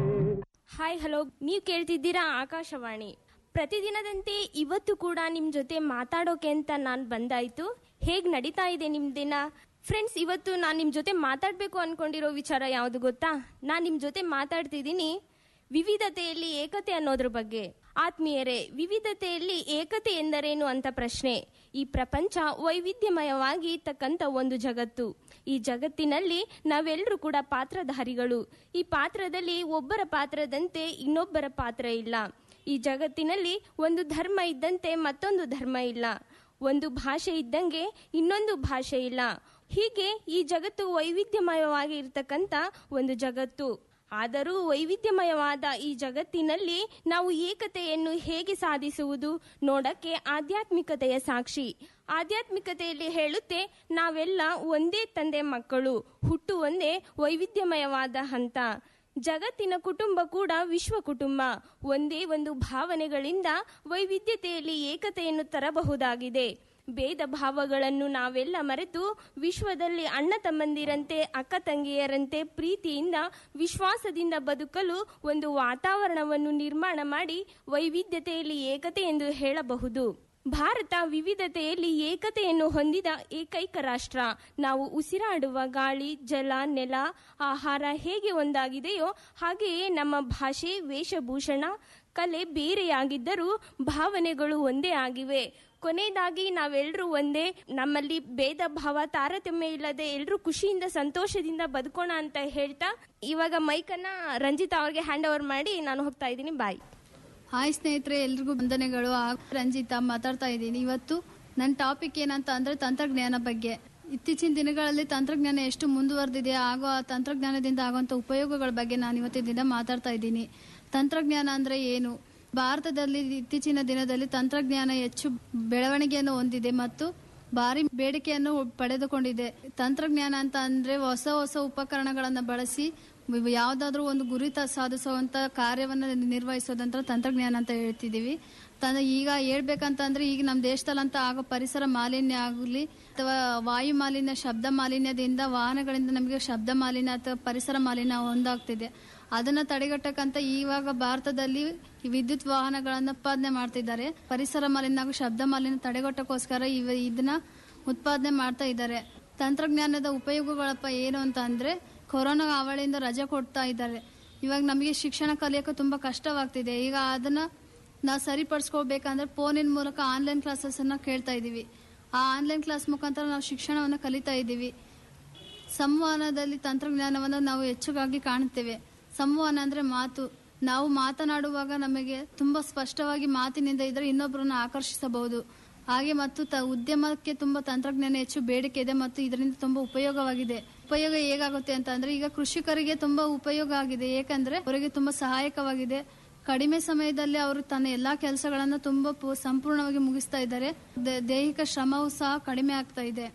ಹಾಯ್ ಹಲೋ ನೀವು ಕೇಳ್ತಿದ್ದೀರಾ ಆಕಾಶವಾಣಿ ಪ್ರತಿದಿನದಂತೆ ಇವತ್ತು ಕೂಡ ನಿಮ್ಮ ಜೊತೆ ಮಾತಾಡೋಕೆ ಅಂತ ನಾನು ಬಂದಾಯಿತು ಹೇಗೆ ನಡೀತಾ ಇದೆ ನಿಮ್ಮ ದಿನ ಫ್ರೆಂಡ್ಸ್ ಇವತ್ತು ನಾನು ನಿಮ್ಮ ಜೊತೆ ಮಾತಾಡಬೇಕು ಅನ್ಕೊಂಡಿರೋ ವಿಚಾರ ಯಾವುದು ಗೊತ್ತಾ ನಾನು ನಿಮ್ಮ ಜೊತೆ ಮಾತಾಡ್ತಿದ್ದೀನಿ ವಿವಿಧತೆಯಲ್ಲಿ ಏಕತೆ ಅನ್ನೋದ್ರ ಬಗ್ಗೆ ಆತ್ಮೀಯರೇ ವಿವಿಧತೆಯಲ್ಲಿ ಏಕತೆ ಎಂದರೇನು ಅಂತ ಪ್ರಶ್ನೆ ಈ ಪ್ರಪಂಚ ವೈವಿಧ್ಯಮಯವಾಗಿ ಇರ್ತಕ್ಕಂಥ ಒಂದು ಜಗತ್ತು ಈ ಜಗತ್ತಿನಲ್ಲಿ ನಾವೆಲ್ಲರೂ ಕೂಡ ಪಾತ್ರಧಾರಿಗಳು ಈ ಪಾತ್ರದಲ್ಲಿ ಒಬ್ಬರ ಪಾತ್ರದಂತೆ ಇನ್ನೊಬ್ಬರ ಪಾತ್ರ ಇಲ್ಲ ಈ ಜಗತ್ತಿನಲ್ಲಿ ಒಂದು ಧರ್ಮ ಇದ್ದಂತೆ ಮತ್ತೊಂದು ಧರ್ಮ ಇಲ್ಲ ಒಂದು ಭಾಷೆ ಇದ್ದಂಗೆ ಇನ್ನೊಂದು ಭಾಷೆ ಇಲ್ಲ ಹೀಗೆ ಈ ಜಗತ್ತು ವೈವಿಧ್ಯಮಯವಾಗಿ ಇರ್ತಕ್ಕಂಥ ಒಂದು ಜಗತ್ತು ಆದರೂ ವೈವಿಧ್ಯಮಯವಾದ ಈ ಜಗತ್ತಿನಲ್ಲಿ ನಾವು ಏಕತೆಯನ್ನು ಹೇಗೆ ಸಾಧಿಸುವುದು ನೋಡಕ್ಕೆ ಆಧ್ಯಾತ್ಮಿಕತೆಯ ಸಾಕ್ಷಿ ಆಧ್ಯಾತ್ಮಿಕತೆಯಲ್ಲಿ ಹೇಳುತ್ತೆ ನಾವೆಲ್ಲ ಒಂದೇ ತಂದೆ ಮಕ್ಕಳು ಹುಟ್ಟು ಒಂದೇ ವೈವಿಧ್ಯಮಯವಾದ ಹಂತ ಜಗತ್ತಿನ ಕುಟುಂಬ ಕೂಡ ವಿಶ್ವ ಕುಟುಂಬ ಒಂದೇ ಒಂದು ಭಾವನೆಗಳಿಂದ ವೈವಿಧ್ಯತೆಯಲ್ಲಿ ಏಕತೆಯನ್ನು ತರಬಹುದಾಗಿದೆ ಭೇದ ಭಾವಗಳನ್ನು ನಾವೆಲ್ಲ ಮರೆತು ವಿಶ್ವದಲ್ಲಿ ಅಣ್ಣ ತಮ್ಮಂದಿರಂತೆ ಅಕ್ಕ ತಂಗಿಯರಂತೆ ಪ್ರೀತಿಯಿಂದ ವಿಶ್ವಾಸದಿಂದ ಬದುಕಲು ಒಂದು ವಾತಾವರಣವನ್ನು ನಿರ್ಮಾಣ ಮಾಡಿ ವೈವಿಧ್ಯತೆಯಲ್ಲಿ ಏಕತೆ ಎಂದು ಹೇಳಬಹುದು ಭಾರತ ವಿವಿಧತೆಯಲ್ಲಿ ಏಕತೆಯನ್ನು ಹೊಂದಿದ ಏಕೈಕ ರಾಷ್ಟ್ರ ನಾವು ಉಸಿರಾಡುವ ಗಾಳಿ ಜಲ ನೆಲ ಆಹಾರ ಹೇಗೆ ಒಂದಾಗಿದೆಯೋ ಹಾಗೆಯೇ ನಮ್ಮ ಭಾಷೆ ವೇಷಭೂಷಣ ಕಲೆ ಬೇರೆಯಾಗಿದ್ದರೂ ಭಾವನೆಗಳು ಒಂದೇ ಆಗಿವೆ ಕೊನೆಯದಾಗಿ ನಾವೆಲ್ಲರೂ ಒಂದೇ ನಮ್ಮಲ್ಲಿ ಭೇದ ಭಾವ ತಾರತಮ್ಯ ಇಲ್ಲದೆ ಎಲ್ಲರೂ ಖುಷಿಯಿಂದ ಸಂತೋಷದಿಂದ ಬದುಕೋಣ ಅಂತ ಹೇಳ್ತಾ ಇವಾಗ ಮೈಕನ್ನ ರಂಜಿತಾ ಅವ್ರಿಗೆ ಹ್ಯಾಂಡ್ ಓವರ್ ಮಾಡಿ ನಾನು ಹೋಗ್ತಾ ಇದ್ದೀನಿ ಬಾಯ್ ಹಾಯ್ ಸ್ನೇಹಿತರೆ ಎಲ್ರಿಗೂ ವಂದನೆಗಳು ಆ ರಂಜಿತಾ ಮಾತಾಡ್ತಾ ಇದ್ದೀನಿ ಇವತ್ತು ನನ್ನ ಟಾಪಿಕ್ ಏನಂತ ಅಂದ್ರೆ ತಂತ್ರಜ್ಞಾನ ಬಗ್ಗೆ ಇತ್ತೀಚಿನ ದಿನಗಳಲ್ಲಿ ತಂತ್ರಜ್ಞಾನ ಎಷ್ಟು ಮುಂದುವರೆದಿದೆ ಆಗೋ ಆ ತಂತ್ರಜ್ಞಾನದಿಂದ ಆಗುವಂಥ ಉಪಯೋಗಗಳ ಬಗ್ಗೆ ನಾನು ಇವತ್ತಿನ ದಿನ ಮಾತಾಡ್ತಾ ಇದ್ದೀನಿ ತಂತ್ರಜ್ಞಾನ ಅಂದ್ರೆ ಏನು ಭಾರತದಲ್ಲಿ ಇತ್ತೀಚಿನ ದಿನದಲ್ಲಿ ತಂತ್ರಜ್ಞಾನ ಹೆಚ್ಚು ಬೆಳವಣಿಗೆಯನ್ನು ಹೊಂದಿದೆ ಮತ್ತು ಭಾರಿ ಬೇಡಿಕೆಯನ್ನು ಪಡೆದುಕೊಂಡಿದೆ ತಂತ್ರಜ್ಞಾನ ಅಂತ ಅಂದ್ರೆ ಹೊಸ ಹೊಸ ಉಪಕರಣಗಳನ್ನು ಬಳಸಿ ಯಾವುದಾದ್ರೂ ಒಂದು ಗುರಿ ತ- ಸಾಧಿಸುವಂತ ಕಾರ್ಯವನ್ನು ನಿರ್ವಹಿಸೋದಂತ ತಂತ್ರಜ್ಞಾನ ಅಂತ ಹೇಳ್ತಿದೀವಿ ತನ್ನ ಈಗ ಹೇಳ್ಬೇಕಂತಂದ್ರೆ ಈಗ ನಮ್ಮ ದೇಶದಲ್ಲಂತ ಆಗೋ ಪರಿಸರ ಮಾಲಿನ್ಯ ಆಗಲಿ ಅಥವಾ ವಾಯು ಮಾಲಿನ್ಯ ಶಬ್ದ ಮಾಲಿನ್ಯದಿಂದ ವಾಹನಗಳಿಂದ ನಮಗೆ ಶಬ್ದ ಮಾಲಿನ್ಯ ಅಥವಾ ಪರಿಸರ ಮಾಲಿನ್ಯ ಒಂದಾಗ್ತಿದೆ ಅದನ್ನ ತಡೆಗಟ್ಟಕ್ಕಂತ ಇವಾಗ ಭಾರತದಲ್ಲಿ ವಿದ್ಯುತ್ ವಾಹನಗಳನ್ನ ಉತ್ಪಾದನೆ ಮಾಡ್ತಿದ್ದಾರೆ ಪರಿಸರ ಮಾಲಿನ್ಯ ಹಾಗೂ ಶಬ್ದ ಮಾಲಿನ್ಯ ತಡೆಗಟ್ಟಕ್ಕೋಸ್ಕರ ಇವ ಇದನ್ನ ಉತ್ಪಾದನೆ ಮಾಡ್ತಾ ಇದ್ದಾರೆ ತಂತ್ರಜ್ಞಾನದ ಉಪಯೋಗಗಳಪ್ಪ ಏನು ಅಂತ ಅಂದ್ರೆ ಕೊರೋನಾ ಅವಳಿಂದ ರಜೆ ಕೊಡ್ತಾ ಇದ್ದಾರೆ ಇವಾಗ ನಮಗೆ ಶಿಕ್ಷಣ ಕಲಿಯೋಕೆ ತುಂಬಾ ಕಷ್ಟವಾಗ್ತಿದೆ ಈಗ ಅದನ್ನ ನಾವು ಸರಿಪಡಿಸ್ಕೋಬೇಕಂದ್ರೆ ಫೋನಿನ ಮೂಲಕ ಆನ್ಲೈನ್ ಕ್ಲಾಸಸ್ ಅನ್ನ ಕೇಳ್ತಾ ಇದೀವಿ ಆ ಆನ್ಲೈನ್ ಕ್ಲಾಸ್ ಮುಖಾಂತರ ನಾವು ಶಿಕ್ಷಣವನ್ನು ಕಲಿತಾ ಇದ್ದೀವಿ ಸಂವಹನದಲ್ಲಿ ತಂತ್ರಜ್ಞಾನವನ್ನು ನಾವು ಹೆಚ್ಚುಗಾಗಿ ಕಾಣುತ್ತೇವೆ ಸಂವಹನ ಅಂದ್ರೆ ಮಾತು ನಾವು ಮಾತನಾಡುವಾಗ ನಮಗೆ ತುಂಬಾ ಸ್ಪಷ್ಟವಾಗಿ ಮಾತಿನಿಂದ ಇದ್ರೆ ಇನ್ನೊಬ್ಬರನ್ನ ಆಕರ್ಷಿಸಬಹುದು ಹಾಗೆ ಮತ್ತು ತ ಉದ್ಯಮಕ್ಕೆ ತುಂಬಾ ತಂತ್ರಜ್ಞಾನ ಹೆಚ್ಚು ಬೇಡಿಕೆ ಇದೆ ಮತ್ತು ಇದರಿಂದ ತುಂಬಾ ಉಪಯೋಗವಾಗಿದೆ ಉಪಯೋಗ ಹೇಗಾಗುತ್ತೆ ಅಂತ ಅಂದ್ರೆ ಈಗ ಕೃಷಿಕರಿಗೆ ತುಂಬಾ ಉಪಯೋಗ ಆಗಿದೆ ಏಕೆಂದ್ರೆ ಅವರಿಗೆ ತುಂಬಾ ಸಹಾಯಕವಾಗಿದೆ ಕಡಿಮೆ ಸಮಯದಲ್ಲಿ ಅವರು ತನ್ನ ಎಲ್ಲಾ ಕೆಲಸಗಳನ್ನ ತುಂಬಾ ಪೂ- ಸಂಪೂರ್ಣವಾಗಿ ಮುಗಿಸ್ತಾ ಇದ್ದಾರೆ ದೇ- ದೈಹಿಕ ಶ್ರಮವೂ ಸಹ ಕಡಿಮೆ ಆಗ್ತಾ ಇದೆ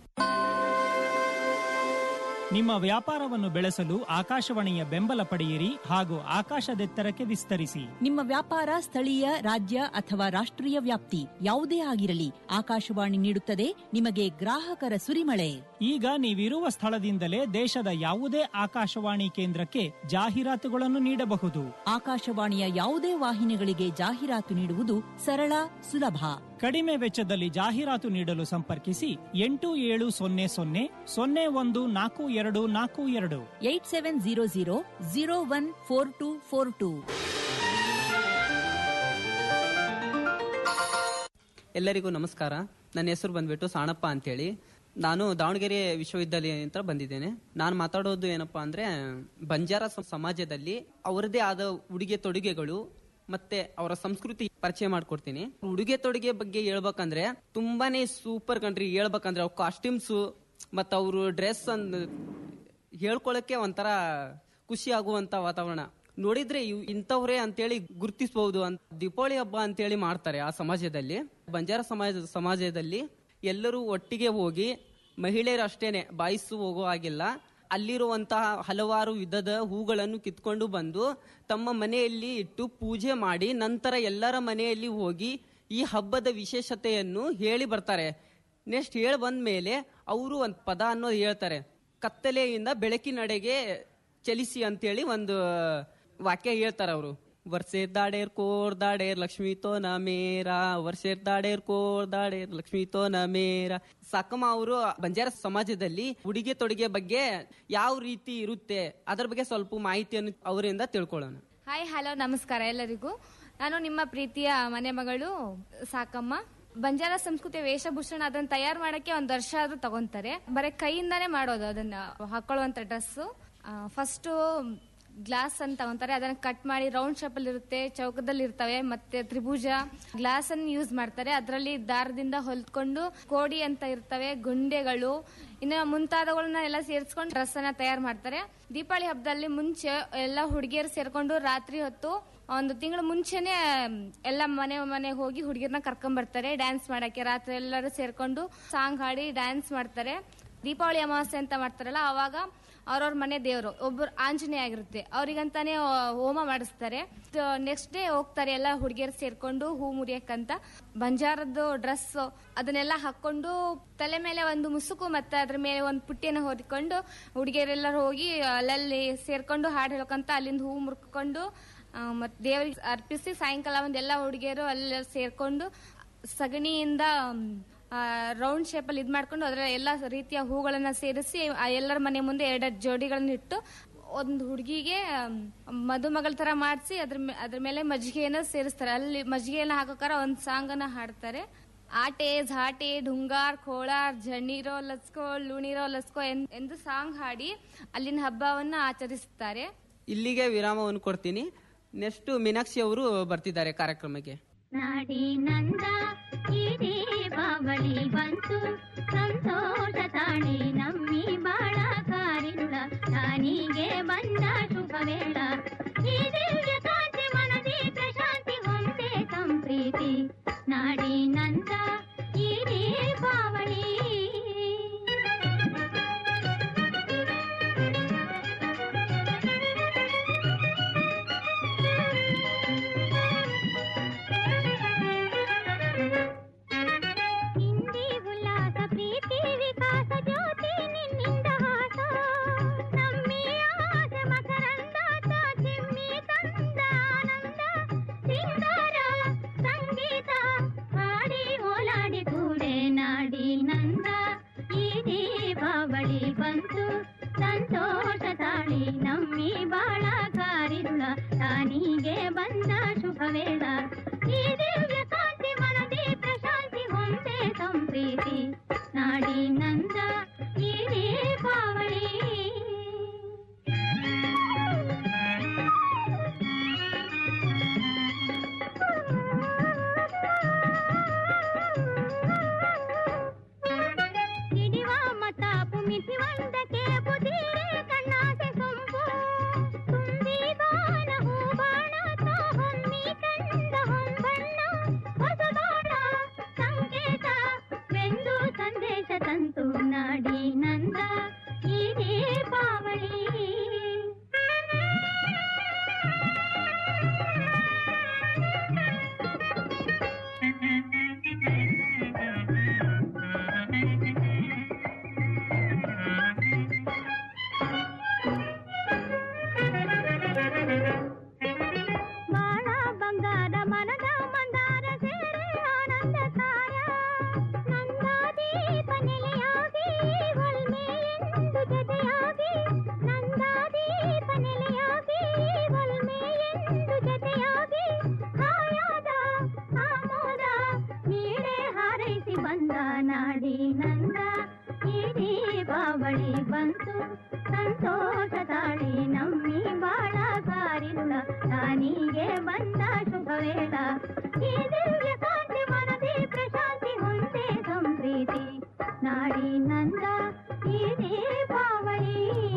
ನಿಮ್ಮ ವ್ಯಾಪಾರವನ್ನು ಬೆಳೆಸಲು ಆಕಾಶವಾಣಿಯ ಬೆಂಬಲ ಪಡೆಯಿರಿ ಹಾಗೂ ಆಕಾಶದೆತ್ತರಕ್ಕೆ ವಿಸ್ತರಿಸಿ ನಿಮ್ಮ ವ್ಯಾಪಾರ ಸ್ಥಳೀಯ ರಾಜ್ಯ ಅಥವಾ ರಾಷ್ಟ್ರೀಯ ವ್ಯಾಪ್ತಿ ಯಾವುದೇ ಆಗಿರಲಿ ಆಕಾಶವಾಣಿ ನೀಡುತ್ತದೆ ನಿಮಗೆ ಗ್ರಾಹಕರ ಸುರಿಮಳೆ ಈಗ ನೀವಿರುವ ಸ್ಥಳದಿಂದಲೇ ದೇಶದ ಯಾವುದೇ ಆಕಾಶವಾಣಿ ಕೇಂದ್ರಕ್ಕೆ ಜಾಹೀರಾತುಗಳನ್ನು ನೀಡಬಹುದು ಆಕಾಶವಾಣಿಯ ಯಾವುದೇ ವಾಹಿನಿಗಳಿಗೆ ಜಾಹೀರಾತು ನೀಡುವುದು ಸರಳ ಸುಲಭ ಕಡಿಮೆ ವೆಚ್ಚದಲ್ಲಿ ಜಾಹೀರಾತು ನೀಡಲು ಸಂಪರ್ಕಿಸಿ ಎಂಟು ಏಳು ಸೊನ್ನೆ ಸೊನ್ನೆ ಸೊನ್ನೆ ಒಂದು ನಾಲ್ಕು ಎರಡು ನಾಲ್ಕು ಎರಡು eight seven zero zero zero one four two four two ಎಲ್ಲರಿಗೂ ನಮಸ್ಕಾರ ನನ್ನ ಹೆಸರು ಬಂದ್ಬಿಟ್ಟು ಸಾಣಪ್ಪ ಅಂತೇಳಿ ನಾನು ದಾವಣಗೆರೆ ವಿಶ್ವವಿದ್ಯಾಲಯ ಅಂತ ಬಂದಿದ್ದೇನೆ ನಾನು ಮಾತಾಡೋದು ಏನಪ್ಪಾ ಅಂದ್ರೆ ಬಂಜಾರ ಸ- ಸಮಾಜದಲ್ಲಿ ಅವರದೇ ಆದ ಉಡುಗೆ ತೊಡುಗೆಗಳು ಮತ್ತೆ ಅವರ ಸಂಸ್ಕೃತಿ ಪರಿಚಯ ಮಾಡ್ಕೊಡ್ತೀನಿ ಉಡುಗೆ ತೊಡುಗೆ ಬಗ್ಗೆ ಹೇಳ್ಬೇಕಂದ್ರೆ ತುಂಬಾನೇ ಸೂಪರ್ ಕಂಟ್ರಿ ಹೇಳ್ಬೇಕಂದ್ರೆ ಅವ್ರ ಕಾಸ್ಟ್ಯೂಮ್ಸ್ ಮತ್ತು ಅವರು ಡ್ರೆಸ್ ಅಂದ್ ಹೇಳ್ಕೊಳಕ್ಕೆ ಒಂಥರ ಖುಷಿ ಆಗುವಂತ ವಾತಾವರಣ ನೋಡಿದ್ರೆ ಇವ್ ಇಂಥವ್ರೇ ಅಂತೇಳಿ ಗುರುತಿಸಬಹುದು ಅಂತ ದೀಪಾವಳಿ ಹಬ್ಬ ಅಂತೇಳಿ ಮಾಡ್ತಾರೆ ಆ ಸಮಾಜದಲ್ಲಿ ಬಂಜಾರ ಸಮಾಜ ಸಮಾಜದಲ್ಲಿ ಎಲ್ಲರೂ ಒಟ್ಟಿಗೆ ಹೋಗಿ ಮಹಿಳೆಯರು ಅಷ್ಟೇನೆ ಬಾಯಿಸು ಹೋಗೋ ಹಾಗಿಲ್ಲ ಅಲ್ಲಿರುವಂತಹ ಹಲವಾರು ವಿಧದ ಹೂಗಳನ್ನು ಕಿತ್ಕೊಂಡು ಬಂದು ತಮ್ಮ ಮನೆಯಲ್ಲಿ ಇಟ್ಟು ಪೂಜೆ ಮಾಡಿ ನಂತರ ಎಲ್ಲರ ಮನೆಯಲ್ಲಿ ಹೋಗಿ ಈ ಹಬ್ಬದ ವಿಶೇಷತೆಯನ್ನು ಹೇಳಿ ಬರ್ತಾರೆ ನೆಕ್ಸ್ಟ್ ಹೇಳಿ ಬಂದ ಮೇಲೆ ಅವರು ಒಂದು ಪದ ಅನ್ನೋದು ಹೇಳ್ತಾರೆ ಕತ್ತಲೆಯಿಂದ ಬೆಳಕಿನಡೆಗೆ ಚಲಿಸಿ ಅಂತೇಳಿ ಒಂದು ವಾಕ್ಯ ಹೇಳ್ತಾರೆ ಅವರು ವರ್ಷೇರ್ ದಾಡೇರ್ ಕೋರ್ ದಾಡೇರ್ ಲಕ್ಷ್ಮೀ ತೋ ನ ಮೇರ ವರ್ಷೇರ್ ದಾಡೇರ್ ಕೋರ್ ದಾಡೇರ್ ಲಕ್ಷ್ಮೀ ತೋ ನ ಮೇರ ಸಾಕಮ್ಮ ಅವರು ಬಂಜಾರ ಸಮಾಜದಲ್ಲಿ ಉಡುಗೆ ತೊಡುಗೆ ಬಗ್ಗೆ ಯಾವ ರೀತಿ ಇರುತ್ತೆ ಅದರ ಬಗ್ಗೆ ಸ್ವಲ್ಪ ಮಾಹಿತಿಯನ್ನು ಅವರಿಂದ ತಿಳ್ಕೊಳ್ಳೋಣ ಹಾಯ್ ಹಲೋ ನಮಸ್ಕಾರ ಎಲ್ಲರಿಗೂ ನಾನು ನಿಮ್ಮ ಪ್ರೀತಿಯ ಮನೆ ಮಗಳು ಸಾಕಮ್ಮ ಬಂಜಾರ ಸಂಸ್ಕೃತಿಯ ವೇಷಭೂಷಣ ಅದನ್ನ ತಯಾರು ಮಾಡಕ್ಕೆ ಒಂದ್ ವರ್ಷ ಆದ್ರೂ ತಗೊಂತಾರೆ ಬರೀ ಕೈಯಿಂದಾನೇ ಮಾಡೋದು ಅದನ್ನ ಹಾಕೊಳ್ಳುವಂತ ಡ್ರೆಸ್ ಫಸ್ಟ್ ಗ್ಲಾಸ್ ಅಂತ ತಗೊಂತಾರೆ ಅದನ್ನ ಕಟ್ ಮಾಡಿ ರೌಂಡ್ ಶೇಪ್ ಅಲ್ಲಿ ಇರುತ್ತೆ ಚೌಕದಲ್ಲಿ ಇರ್ತವೆ ಮತ್ತೆ ತ್ರಿಭುಜ ಗ್ಲಾಸ್ ಅನ್ನು ಯೂಸ್ ಮಾಡ್ತಾರೆ ಅದರಲ್ಲಿ ದಾರದಿಂದ ಹೊಲ್ಕೊಂಡು ಕೋಡಿ ಅಂತ ಇರ್ತವೆ ಗುಂಡೆಗಳು ಇನ್ನು ಮುಂತಾದವುಗಳನ್ನ ಎಲ್ಲ ಸೇರಿಸ್ಕೊಂಡು ಡ್ರೆಸ್ ಅನ್ನ ತಯಾರು ಮಾಡ್ತಾರೆ ದೀಪಾವಳಿ ಹಬ್ಬದಲ್ಲಿ ಮುಂಚೆ ಎಲ್ಲ ಹುಡುಗಿಯರು ಸೇರ್ಕೊಂಡು ರಾತ್ರಿ ಹೊತ್ತು ಒಂದು ತಿಂಗಳು ಮುಂಚೆನೆ ಎಲ್ಲ ಮನೆ ಮನೆ ಹೋಗಿ ಹುಡುಗಿರ್ನ ಕರ್ಕೊಂಡ್ ಬರ್ತಾರೆ ಡ್ಯಾನ್ಸ್ ಮಾಡಕ್ಕೆ ರಾತ್ರಿ ಎಲ್ಲರೂ ಸೇರ್ಕೊಂಡು ಸಾಂಗ್ ಹಾಡಿ ಡ್ಯಾನ್ಸ್ ಮಾಡ್ತಾರೆ ದೀಪಾವಳಿ ಅಮಾವಾಸ್ಯೆ ಅಂತ ಮಾಡ್ತಾರಲ್ಲ ಅವಾಗ ಅವ್ರವ್ರ ಮನೆ ದೇವರು ಒಬ್ಬರು ಆಂಜನೇಯ ಆಗಿರುತ್ತೆ ಅವ್ರಿಗಂತಾನೆ ಆ, ಹೋಮ ಮಾಡಿಸ್ತಾರೆ ನೆಕ್ಸ್ಟ್ ಡೇ ಹೋಗ್ತಾರೆ ಎಲ್ಲ ಹುಡುಗಿಯರು ಸೇರ್ಕೊಂಡು ಹೂ ಮುರಿಯಕ್ಕಂತ ಬಂಜಾರದ್ದು ಡ್ರೆಸ್ ಅದನ್ನೆಲ್ಲ ಹಾಕೊಂಡು ತಲೆ ಮೇಲೆ ಒಂದು ಮುಸುಕು ಮತ್ತೆ ಅದ್ರ ಮೇಲೆ ಒಂದು ಪುಟ್ಟಿಯನ್ನು ಹೊದ್ಕೊಂಡು ಹುಡುಗಿಯರೆಲ್ಲರೂ ಹೋಗಿ ಅಲ್ಲಲ್ಲಿ ಸೇರ್ಕೊಂಡು ಹಾಡು ಹೇಳ್ಕೊಂತ ಅಲ್ಲಿಂದ ಹೂ ಮುರ್ಕೊಂಡು ಮತ್ತೆ ದೇವರಿಗೆ ಅರ್ಪಿಸಿ ಸಾಯಂಕಾಲ ಒಂದೆಲ್ಲ ಹುಡುಗಿಯರು ಅಲ್ಲಿ ಸೇರ್ಕೊಂಡು ಸಗಣಿಯಿಂದ ರೌಂಡ್ ಶೇಪ್ ಅಲ್ಲಿ ಇದ್ ಮಾಡ್ಕೊಂಡು ಅದರ ಎಲ್ಲಾ ರೀತಿಯ ಹೂಗಳನ್ನ ಸೇರಿಸಿ ಆ ಎಲ್ಲರ ಮನೆ ಮುಂದೆ ಎರಡೆರಡು ಜೋಡಿಗಳನ್ನ ಇಟ್ಟು ಒಂದು ಹುಡುಗಿಗೆ ಮದುಮಗಳ ತರ ಮಾಡಿಸಿ ಅದ್ರ ಮೇ- ಅದ್ರ ಮೇಲೆ ಮಜ್ಜಿಗೆಯನ್ನ ಸೇರಿಸ್ತಾರೆ ಅಲ್ಲಿ ಮಜ್ಜಿಗೆಯನ್ನ ಹಾಕೋಕಾರ ಒಂದ್ ಸಾಂಗ್ ಅನ್ನ ಹಾಡ್ತಾರೆ ಆಟೆ ಝಾಟೆ ಢುಂಗಾರ್ ಖೋಳಾರ್ ಜಣ್ಣೀರೋ ಲಸ್ಕೋ ಲುಣಿರೋ ಲಸ್ಕೋ ಎನ್- ಎಂದು ಸಾಂಗ್ ಹಾಡಿ ಅಲ್ಲಿನ ಹಬ್ಬವನ್ನ ಆಚರಿಸುತ್ತಾರೆ ಇಲ್ಲಿಗೆ ವಿರಾಮವನ್ನು ಕೊಡ್ತೀನಿ ನೆಕ್ಸ್ಟ್ ಮೀನಾಕ್ಷಿ ಅವರು ಬರ್ತಿದ್ದಾರೆ ಕಾರ್ಯಕ್ರಮಕ್ಕೆ ನಾಡಿನಂದ ಈ ದೀಪಾವಳಿ ಬಂತು ಸಂತೋಷ ತಾಳಿ ನಮ್ಮಿ ಬಾಳ ಕಾರಿಲ್ಲ ನಾನಿಗೆ ಬಂದ ಶುಭ ವೇಳ ಈ ದಿವ್ಯ ಕಾಂತಿ ಮನದಿ ಪ್ರಶಾಂತಿ ಹೊಂದೆ ಸಂಪ್ರೀತಿ ನಾಡಿನಂದ ಈ ದೀಪಾವಳಿ ಹಿಂದಿ ಉಲ್ಲಾಸ ಪ್ರೀತಿ ವಿಕಾಸ ಜ್ಯೋತಿ ನಿನ್ನಿಂದ ಹಾಸ ನಮ್ಮಿ ಆಸೆ ಮಕರಂದಾತ ಚಿಮ್ಮಿ ತಂದ ಆನಂದ ಸಿಂಗಾರ ಸಂಗೀತ ಹಾಡಿ ಓಲಾಡಿ ಕೂಡೆ ನಾಡಿ ನಂದ ಈ ದೀಪಾವಳಿ ಬಂತು ಸಂತೋಷ ತಾಳಿ ನಮ್ಮಿ ಬಾಳ ಕಾರಿರುಳ ತಾನಿಗೆ ಬಂದ ಶುಭ ವೇಳ ಈ ದಿವ್ಯ ಕಾಂತಿ ಮನದಿ ಪ್ರಶಾಂತಿ ಹೊಂದೆ ಸಂಪ್ರೀತಿ ನಾಡಿ ನಂದ ಈ ದೀಪಾವಳಿ ಹಿಡಿವ ಮತಾಪು ಮಿತಿ ಒಂದಕ್ಕೆ ಬುದಿರೆ ಕಣ್ಣಾಸೆ ಸೊಂಪು ತುಂಬಿದಾನ ಹೂಬಾಣ ತಾ ಹೊನ್ನಿ ಬಾಳ ಬಂಗಾರ ಮನದ ಮಂದಾರ ಸೇರೆ ಆನಂದ ತಾರ ನಂದಾದೀಪ ನೆಲೆಯಾಗಿ ಹೊಲ್ಮೆಯೆಂದು ಜೊತೆಯಾಗಿ ನಂದಾದೀಪ ನೆಲೆಯಾಗಿ ಹೊಲ್ಮೆಯೆಂದು ಜೊತೆಯಾಗಿ ಹಾಯಾದ ಆಮೋದ ನೀಡೆ ಹಾರೈಸಿ ಬಂದ ನಾಡಿ ನಂದ ಈ ದೀಪಾವಳಿ ಬಂತು ಸಂತೋಷ ತಾಳಿ ನಮ್ಮಿ ಬಾಳ ಕಾರಿರುಳ ತಾನಿಗೆ ಬಂದ ಶುಭ ವೇಳ ಈ ದಿವ್ಯ ಕಾಂತಿ ಮನದಿ ಪ್ರಶಾಂತಿ ಹೊಂದೆ ಸಂಪ್ರೀತಿ ನಾಡಿ ನಂದ ಈ ದೀಪಾವಳಿ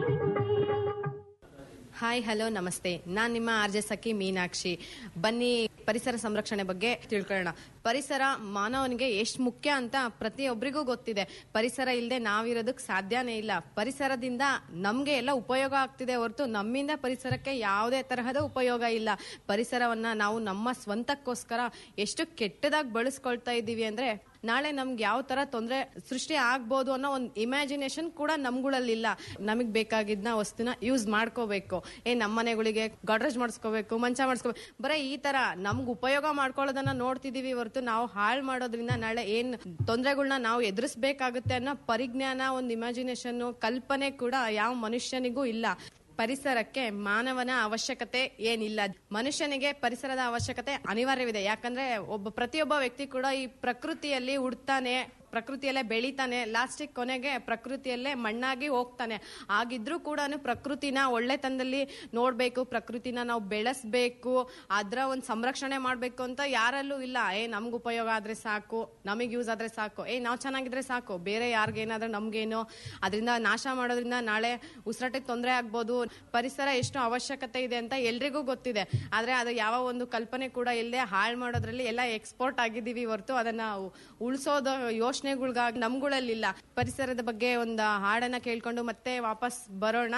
ಹಾಯ್ ಹಲೋ ನಮಸ್ತೆ ನಾನು ನಿಮ್ಮ ಆರ್ಜೆ ಸಖಿ ಮೀನಾಕ್ಷಿ ಬನ್ನಿ ಪರಿಸರ ಸಂರಕ್ಷಣೆ ಬಗ್ಗೆ ತಿಳ್ಕೊಳ್ಳೋಣ ಪರಿಸರ ಮಾನವನಿಗೆ ಎಷ್ಟು ಮುಖ್ಯ ಅಂತ ಪ್ರತಿಯೊಬ್ಬರಿಗೂ ಗೊತ್ತಿದೆ ಪರಿಸರ ಇಲ್ಲದೆ ನಾವಿರೋದಕ್ಕೆ ಸಾಧ್ಯನೇ ಇಲ್ಲ ಪರಿಸರದಿಂದ ನಮಗೆ ಎಲ್ಲ ಉಪಯೋಗ ಆಗ್ತಿದೆ ಹೊರತು ನಮ್ಮಿಂದ ಪರಿಸರಕ್ಕೆ ಯಾವುದೇ ತರಹದ ಉಪಯೋಗ ಇಲ್ಲ ಪರಿಸರವನ್ನ ನಾವು ನಮ್ಮ ಸ್ವಂತಕ್ಕೋಸ್ಕರ ಎಷ್ಟು ಕೆಟ್ಟದಾಗಿ ಬಳಸ್ಕೊಳ್ತಾ ಇದ್ದೀವಿ ಅಂದ್ರೆ ನಾಳೆ ನಮ್ಗೆ ಯಾವ ತರ ತೊಂದರೆ ಸೃಷ್ಟಿ ಆಗ್ಬೋದು ಅನ್ನೋ ಒಂದು ಇಮ್ಯಾಜಿನೇಷನ್ ಕೂಡ ನಮ್ಗಳಲ್ಲಿಲ್ಲ ನಮಗ್ ಬೇಕಾಗಿದ್ನ ವಸ್ತುನ ಯೂಸ್ ಮಾಡ್ಕೋಬೇಕು ಏ ನಮ್ಮ ಮನೆಗಳಿಗೆ ಗಾಡ್ರೇಜ್ ಮಾಡಿಸ್ಕೋಬೇಕು ಮಂಚ ಮಾಡಿಸ್ಕೋಬೇಕು ಬರೀ ಈ ತರ ನಮ್ಗೆ ಉಪಯೋಗ ಮಾಡ್ಕೊಳ್ಳೋದನ್ನ ನೋಡ್ತಿದೀವಿ ಹೊರತು ನಾವು ಹಾಳು ಮಾಡೋದ್ರಿಂದ ನಾಳೆ ಏನ್ ತೊಂದರೆಗಳನ್ನ ನಾವು ಎದುರಿಸ್ಬೇಕಾಗುತ್ತೆ ಅನ್ನೋ ಪರಿಜ್ಞಾನ ಒಂದು ಇಮ್ಯಾಜಿನೇಷನ್ ಕಲ್ಪನೆ ಕೂಡ ಯಾವ ಮನುಷ್ಯನಿಗೂ ಇಲ್ಲ ಪರಿಸರಕ್ಕೆ ಮಾನವನ ಅವಶ್ಯಕತೆ ಏನಿಲ್ಲ ಮನುಷ್ಯನಿಗೆ ಪರಿಸರದ ಅವಶ್ಯಕತೆ ಅನಿವಾರ್ಯವಿದೆ ಯಾಕಂದ್ರೆ ಒಬ್ಬ ಪ್ರತಿಯೊಬ್ಬ ವ್ಯಕ್ತಿ ಕೂಡ ಈ ಪ್ರಕೃತಿಯಲ್ಲಿ ಹುಡ್ತಾನೆ ಪ್ರಕೃತಿಯಲ್ಲೇ ಬೆಳಿತಾನೆ ಲಾಸ್ಟಿಗೆ ಕೊನೆಗೆ ಪ್ರಕೃತಿಯಲ್ಲೇ ಮಣ್ಣಾಗಿ ಹೋಗ್ತಾನೆ ಆಗಿದ್ರೂ ಕೂಡ ಪ್ರಕೃತಿನ ಒಳ್ಳೆತನದಲ್ಲಿ ನೋಡ್ಬೇಕು ಪ್ರಕೃತಿನ ನಾವು ಬೆಳೆಸ್ಬೇಕು ಅದ್ರ ಒಂದು ಸಂರಕ್ಷಣೆ ಮಾಡ್ಬೇಕು ಅಂತ ಯಾರಲ್ಲೂ ಇಲ್ಲ ಏ ನಮ್ಗೆ ಉಪಯೋಗ ಆದ್ರೆ ಸಾಕು ನಮಗೆ ಯೂಸ್ ಆದ್ರೆ ಸಾಕು ಏ ನಾವು ಚೆನ್ನಾಗಿದ್ರೆ ಸಾಕು ಬೇರೆ ಯಾರಿಗೇನಾದ್ರೂ ನಮ್ಗೇನು ಅದರಿಂದ ನಾಶ ಮಾಡೋದ್ರಿಂದ ನಾಳೆ ಉಸಿರಾಟಕ್ಕೆ ತೊಂದರೆ ಆಗ್ಬೋದು ಪರಿಸರ ಎಷ್ಟು ಅವಶ್ಯಕತೆ ಇದೆ ಅಂತ ಎಲ್ರಿಗೂ ಗೊತ್ತಿದೆ ಆದ್ರೆ ಅದು ಯಾವ ಒಂದು ಕಲ್ಪನೆ ಕೂಡ ಇಲ್ಲದೆ ಹಾಳು ಮಾಡೋದ್ರಲ್ಲಿ ಎಲ್ಲ ಎಕ್ಸ್ಪೋರ್ಟ್ ಆಗಿದ್ದೀವಿ ಹೊರತು ಅದನ್ನ ಉಳಿಸೋದು ಯೋಚನೆಗಳ್ಗಾಗಿ ನಮ್ಗಳಲ್ಲಿಲ್ಲ ಪರಿಸರದ ಬಗ್ಗೆ ಒಂದು ಹಾಡನ್ನ ಕೇಳ್ಕೊಂಡು ಮತ್ತೆ ವಾಪಸ್ ಬರೋಣ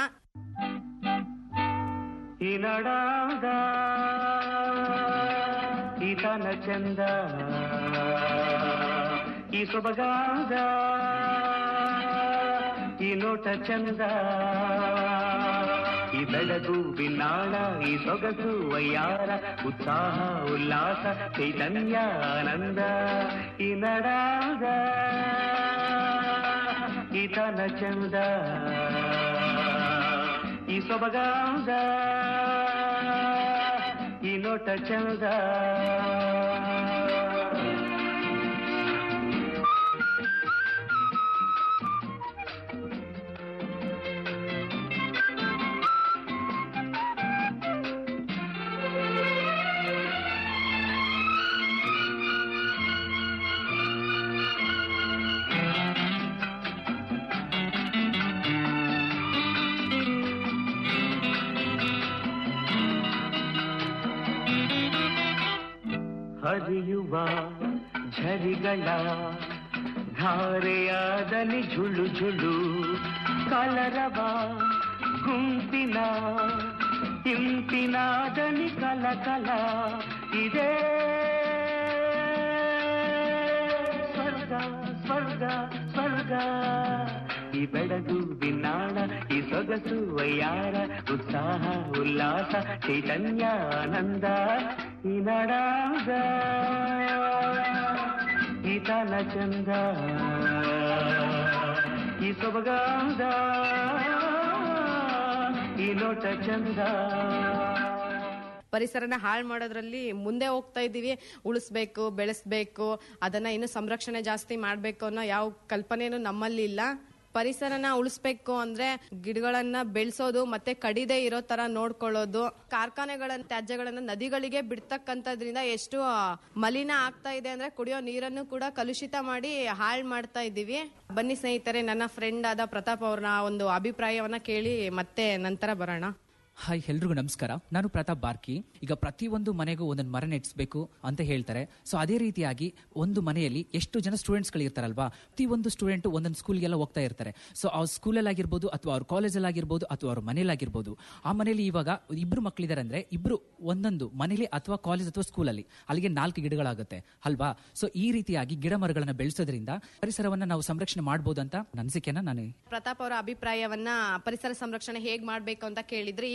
ಈ ನಡಾದ ಈತನ ಚಂದ ಈ ಸೊಬಗಾದ ಈ ನೋಟ ಚಂದ ಈ ಬೆಳಗು ಬಿನ್ನಾಳ ಈ ಸೊಗಸು ವಯ್ಯಾರ ಉತ್ಸಾಹ ಉಲ್ಲಾಸ ಚೈತನ್ಯ ಆನಂದ ಈ ನಡಾದ ಈತನ ಚಂದ ಈ ಸೊಬಗಾದ ಈ ನೋಟ ಚಂದ ಹರಿಯುವ ಝರಿಗಳ ಧಾರೆಯಾದಲ್ಲಿ ಝುಳು ಝುಳು ಕಲರವ ಗುಂಪಿನ ಇಂಪಿನಾದನಿ ಕಲ ಕಲ ಇದೆ ಸ್ವರ್ಗ ಸ್ವರ್ಗ ಸ್ವರ್ಗ ಈ ಬೆಳಗು ಬಿನ್ನಾಳ ಈ ಸೊಗಸು ವಯ್ಯಾರ ಉತ್ಸಾಹ ಉಲ್ಲಾಸ ಚೈತನ್ಯ ಆನಂದ ಈ ನಡಾಗ ಈ ತನ ಚಂದ ಈ ಸೊಬಗಾದ ಈ ನೋಟ ಚಂದ ಪರಿಸರನ ಹಾಳು ಮಾಡೋದ್ರಲ್ಲಿ ಮುಂದೆ ಹೋಗ್ತಾ ಇದ್ದೀವಿ ಉಳಿಸ್ಬೇಕು ಬೆಳೆಸ್ಬೇಕು ಅದನ್ನ ಇನ್ನು ಸಂರಕ್ಷಣೆ ಜಾಸ್ತಿ ಮಾಡ್ಬೇಕು ಅನ್ನೋ ಯಾವ ಕಲ್ಪನೆನೂ ನಮ್ಮಲ್ಲಿ ಇಲ್ಲ ಪರಿಸರನ ಉಳಿಸ್ಬೇಕು ಅಂದ್ರೆ ಗಿಡಗಳನ್ನ ಬೆಳೆಸೋದು ಮತ್ತೆ ಕಡಿದೆ ಇರೋ ತರ ನೋಡ್ಕೊಳ್ಳೋದು ಕಾರ್ಖಾನೆಗಳ ತ್ಯಾಜ್ಯಗಳನ್ನ ನದಿಗಳಿಗೆ ಬಿಡ್ತಕ್ಕಂಥದ್ರಿಂದ ಎಷ್ಟು ಆ, ಮಲಿನ ಆಗ್ತಾ ಇದೆ ಅಂದ್ರೆ ಕುಡಿಯೋ ನೀರನ್ನು ಕೂಡ ಕಲುಷಿತ ಮಾಡಿ ಹಾಳು ಮಾಡ್ತಾ ಇದ್ದೀವಿ ಬನ್ನಿ ಸ್ನೇಹಿತರೆ ನನ್ನ ಫ್ರೆಂಡ್ ಆದ ಪ್ರತಾಪ್ ಅವ್ರನ್ನ ಒಂದು ಅಭಿಪ್ರಾಯವನ್ನ ಕೇಳಿ ಮತ್ತೆ ನಂತರ ಬರೋಣ ಹಾಯ್ ಎಲ್ರಿಗೂ ನಮಸ್ಕಾರ ನಾನು ಪ್ರತಾಪ್ ಬಾರ್ಕಿ ಈಗ ಪ್ರತಿಯೊಂದು ಮನೆಗೂ ಒಂದೊಂದು ಮರ ನೆಟ್ಸ್ಬೇಕು ಅಂತ ಹೇಳ್ತಾರೆ ಸೊ ಅದೇ ರೀತಿಯಾಗಿ ಒಂದು ಮನೆಯಲ್ಲಿ ಎಷ್ಟು ಜನ ಸ್ಟೂಡೆಂಟ್ಸ್ಗಳು ಇರ್ತಾರಲ್ವಾ ಪ್ರತಿ ಒಂದು ಸ್ಟೂಡೆಂಟ್ ಒಂದೊಂದು ಸ್ಕೂಲ್ಗೆಲ್ಲ ಹೋಗ್ತಾ ಇರ್ತಾರೆ ಸೊ ಅವ್ರ ಸ್ಕೂಲಲ್ಲಿ ಆಗಿರ್ಬೋದು ಅಥವಾ ಅವ್ರ ಕಾಲೇಜಲ್ಲಿ ಆಗಿರ್ಬೋದು ಅಥವಾ ಅವ್ರ ಮನೇಲಾಗಿರ್ಬೋದು ಆ ಮನೇಲಿ ಇವಾಗ ಇಬ್ರು ಮಕ್ಕಳಿದ್ದಾರೆ ಅಂದ್ರೆ ಇಬ್ರು ಒಂದೊಂದು ಮನೇಲಿ ಅಥವಾ ಕಾಲೇಜ್ ಅಥವಾ ಸ್ಕೂಲಲ್ಲಿ ಅಲ್ಲಿಗೆ ನಾಲ್ಕು ಗಿಡಗಳಾಗುತ್ತೆ ಅಲ್ವಾ ಸೊ ಈ ರೀತಿಯಾಗಿ ಗಿಡ ಮರಗಳನ್ನ ಬೆಳೆಸೋದ್ರಿಂದ ಪರಿಸರವನ್ನ ನಾವು ಸಂರಕ್ಷಣೆ ಮಾಡ್ಬೋದು ಅಂತ ನನ್ನ ಅನಿಸಿಕೆನ ನಾನು ಪ್ರತಾಪ್ ಅವರ ಅಭಿಪ್ರಾಯವನ್ನ ಪರಿಸರ ಸಂರಕ್ಷಣೆ ಹೇಗ್ ಮಾಡ್ಬೇಕು ಅಂತ ಕೇಳಿದ್ರೆ ಈಗ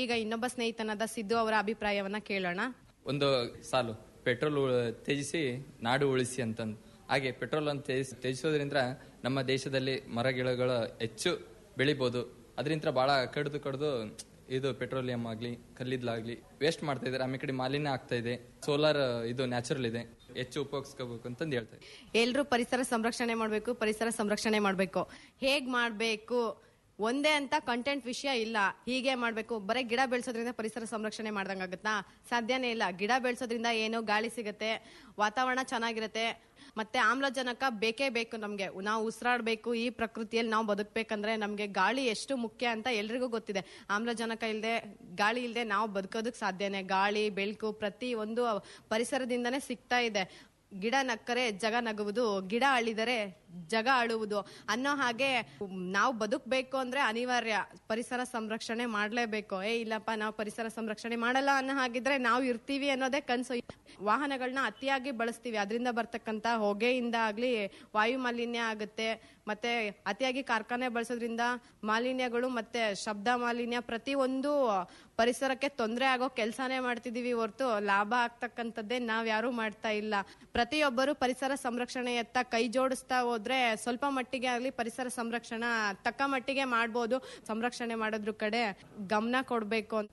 ಈಗ ಇನ್ನೊಬ್ಬ ಸ್ನೇಹಿತನಾದ ಸಿದ್ದು ಅವರ ಅಭಿಪ್ರಾಯವನ್ನ ಕೇಳೋಣ ಒಂದು ಸಾಲು ಪೆಟ್ರೋಲ್ ಉ- ತ್ಯಜಿಸಿ ನಾಡು ಉಳಿಸಿ ಅಂತಂದು ಹಾಗೆ ಪೆಟ್ರೋಲ್ ಅನ್ನು ತ್ಯಜಿಸ್ ತ್ಯಜಿಸೋದ್ರಿಂದ ನಮ್ಮ ದೇಶದಲ್ಲಿ ಮರಗಿಡಗಳು ಹೆಚ್ಚು ಬೆಳಿಬೋದು ಅದರಿಂದ ಬಹಳ ಕಡ್ದು ಕಡ್ದು ಇದು ಪೆಟ್ರೋಲಿಯಂ ಆಗ್ಲಿ ಕಲ್ಲಿದ್ಲಾಗ್ಲಿ ವೇಸ್ಟ್ ಮಾಡ್ತಾ ಇದ್ದಾರೆ ಆಮೇಲೆ ಕಡೆ ಮಾಲಿನ್ಯ ಆಗ್ತಾ ಇದೆ ಸೋಲಾರ್ ಇದು ನ್ಯಾಚುರಲ್ ಇದೆ ಹೆಚ್ಚು ಉಪಯೋಗಿಸ್ಕೋಬೇಕು ಅಂತಂದು ಹೇಳ್ತಾರೆ ಎಲ್ರೂ ಪರಿಸರ ಸಂರಕ್ಷಣೆ ಮಾಡಬೇಕು ಪರಿಸರ ಸಂರಕ್ಷಣೆ ಮಾಡಬೇಕು ಹೇಗ್ ಮಾಡಬೇಕು ಒಂದೇ ಅಂತ ಕಂಟೆಂಟ್ ವಿಷಯ ಇಲ್ಲ ಹೀಗೆ ಮಾಡಬೇಕು ಬರೀ ಗಿಡ ಬೆಳೆಸೋದ್ರಿಂದ ಪರಿಸರ ಸಂರಕ್ಷಣೆ ಮಾಡ್ದಂಗಾಗತ್ತಾ ಸಾಧ್ಯನೇ ಇಲ್ಲ ಗಿಡ ಬೆಳೆಸೋದ್ರಿಂದ ಏನೋ ಗಾಳಿ ಸಿಗುತ್ತೆ ವಾತಾವರಣ ಚೆನ್ನಾಗಿರುತ್ತೆ ಮತ್ತೆ ಆಮ್ಲಜನಕ ಬೇಕೇ ಬೇಕು ನಮ್ಗೆ ನಾವು ಉಸಿರಾಡ್ಬೇಕು ಈ ಪ್ರಕೃತಿಯಲ್ಲಿ ನಾವು ಬದುಕ್ಬೇಕಂದ್ರೆ ನಮ್ಗೆ ಗಾಳಿ ಎಷ್ಟು ಮುಖ್ಯ ಅಂತ ಎಲ್ರಿಗೂ ಗೊತ್ತಿದೆ ಆಮ್ಲಜನಕ ಇಲ್ಲದೆ ಗಾಳಿ ಇಲ್ಲದೆ ನಾವು ಬದುಕೋದಕ್ಕೆ ಸಾಧ್ಯನೇ ಗಾಳಿ ಬೆಳಕು ಪ್ರತಿ ಒಂದು ಪರಿಸರದಿಂದನೇ ಸಿಗ್ತಾ ಇದೆ ಗಿಡ ನಕ್ಕರೆ ಜಗ ನಗುವುದು ಗಿಡ ಅಳಿದರೆ ಜಗ ಅಳುವುದು ಅನ್ನೋ ಹಾಗೆ ನಾವು ಬದುಕಬೇಕು ಅಂದ್ರೆ ಅನಿವಾರ್ಯ ಪರಿಸರ ಸಂರಕ್ಷಣೆ ಮಾಡ್ಲೇಬೇಕು ಏ ಇಲ್ಲಪ್ಪ ನಾವು ಪರಿಸರ ಸಂರಕ್ಷಣೆ ಮಾಡಲ್ಲ ಅನ್ನೋ ಹಾಗಿದ್ರೆ ನಾವು ಇರ್ತೀವಿ ಅನ್ನೋದೇ ಕನ್ಸು ವಾಹನಗಳನ್ನ ಅತಿಯಾಗಿ ಬಳಸ್ತೀವಿ ಅದರಿಂದ ಬರ್ತಕ್ಕಂತ ಹೊಗೆಯಿಂದ ಆಗ್ಲಿ ವಾಯು ಮಾಲಿನ್ಯ ಆಗುತ್ತೆ ಮತ್ತೆ ಅತಿಯಾಗಿ ಕಾರ್ಖಾನೆ ಬಳಸೋದ್ರಿಂದ ಮಾಲಿನ್ಯಗಳು ಮತ್ತೆ ಶಬ್ದ ಮಾಲಿನ್ಯ ಪ್ರತಿ ಒಂದು ಪರಿಸರಕ್ಕೆ ತೊಂದರೆ ಆಗೋ ಕೆಲಸನೇ ಮಾಡ್ತಿದೀವಿ ಹೊರತು ಲಾಭ ಆಗ್ತಕ್ಕಂಥದ್ದೇ ನಾವ್ ಯಾರು ಮಾಡ್ತಾ ಇಲ್ಲ ಪ್ರತಿಯೊಬ್ಬರು ಪರಿಸರ ಸಂರಕ್ಷಣೆಯತ್ತ ಕೈ ಜೋಡಿಸ್ತಾ ಹೋದ್ರೆ ಸ್ವಲ್ಪ ಮಟ್ಟಿಗೆ ಆಗ್ಲಿ ಪರಿಸರ ಸಂರಕ್ಷಣಾ ತಕ್ಕ ಮಟ್ಟಿಗೆ ಮಾಡ್ಬೋದು ಸಂರಕ್ಷಣೆ ಮಾಡೋದ್ರ ಕಡೆ ಗಮನ ಕೊಡ್ಬೇಕು ಅಂತ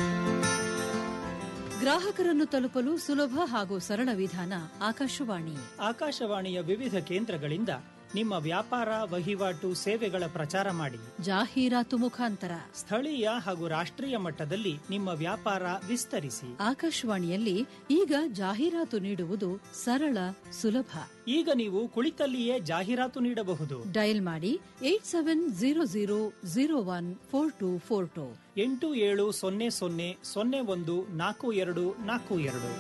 ಗ್ರಾಹಕರನ್ನು ತಲುಪಲು ಸುಲಭ ಹಾಗೂ ಸರಳ ವಿಧಾನ ಆಕಾಶವಾಣಿ ಆಕಾಶವಾಣಿಯ ವಿವಿಧ ಕೇಂದ್ರಗಳಿಂದ ನಿಮ್ಮ ವ್ಯಾಪಾರ ವಹಿವಾಟು ಸೇವೆಗಳ ಪ್ರಚಾರ ಮಾಡಿ ಜಾಹೀರಾತು ಮುಖಾಂತರ ಸ್ಥಳೀಯ ಹಾಗೂ ರಾಷ್ಟ್ರೀಯ ಮಟ್ಟದಲ್ಲಿ ನಿಮ್ಮ ವ್ಯಾಪಾರ ವಿಸ್ತರಿಸಿ ಆಕಾಶವಾಣಿಯಲ್ಲಿ ಈಗ ಜಾಹೀರಾತು ನೀಡುವುದು ಸರಳ ಸುಲಭ ಈಗ ನೀವು ಕುಳಿತಲ್ಲಿಯೇ ಜಾಹೀರಾತು ನೀಡಬಹುದು ಡಯಲ್ ಮಾಡಿ eight seven zero zero zero one four two four two ಎಂಟು ಏಳು ಸೊನ್ನೆ ಸೊನ್ನೆ ಸೊನ್ನೆ ಒಂದು ನಾಲ್ಕು ಎರಡು ನಾಲ್ಕು ಎರಡು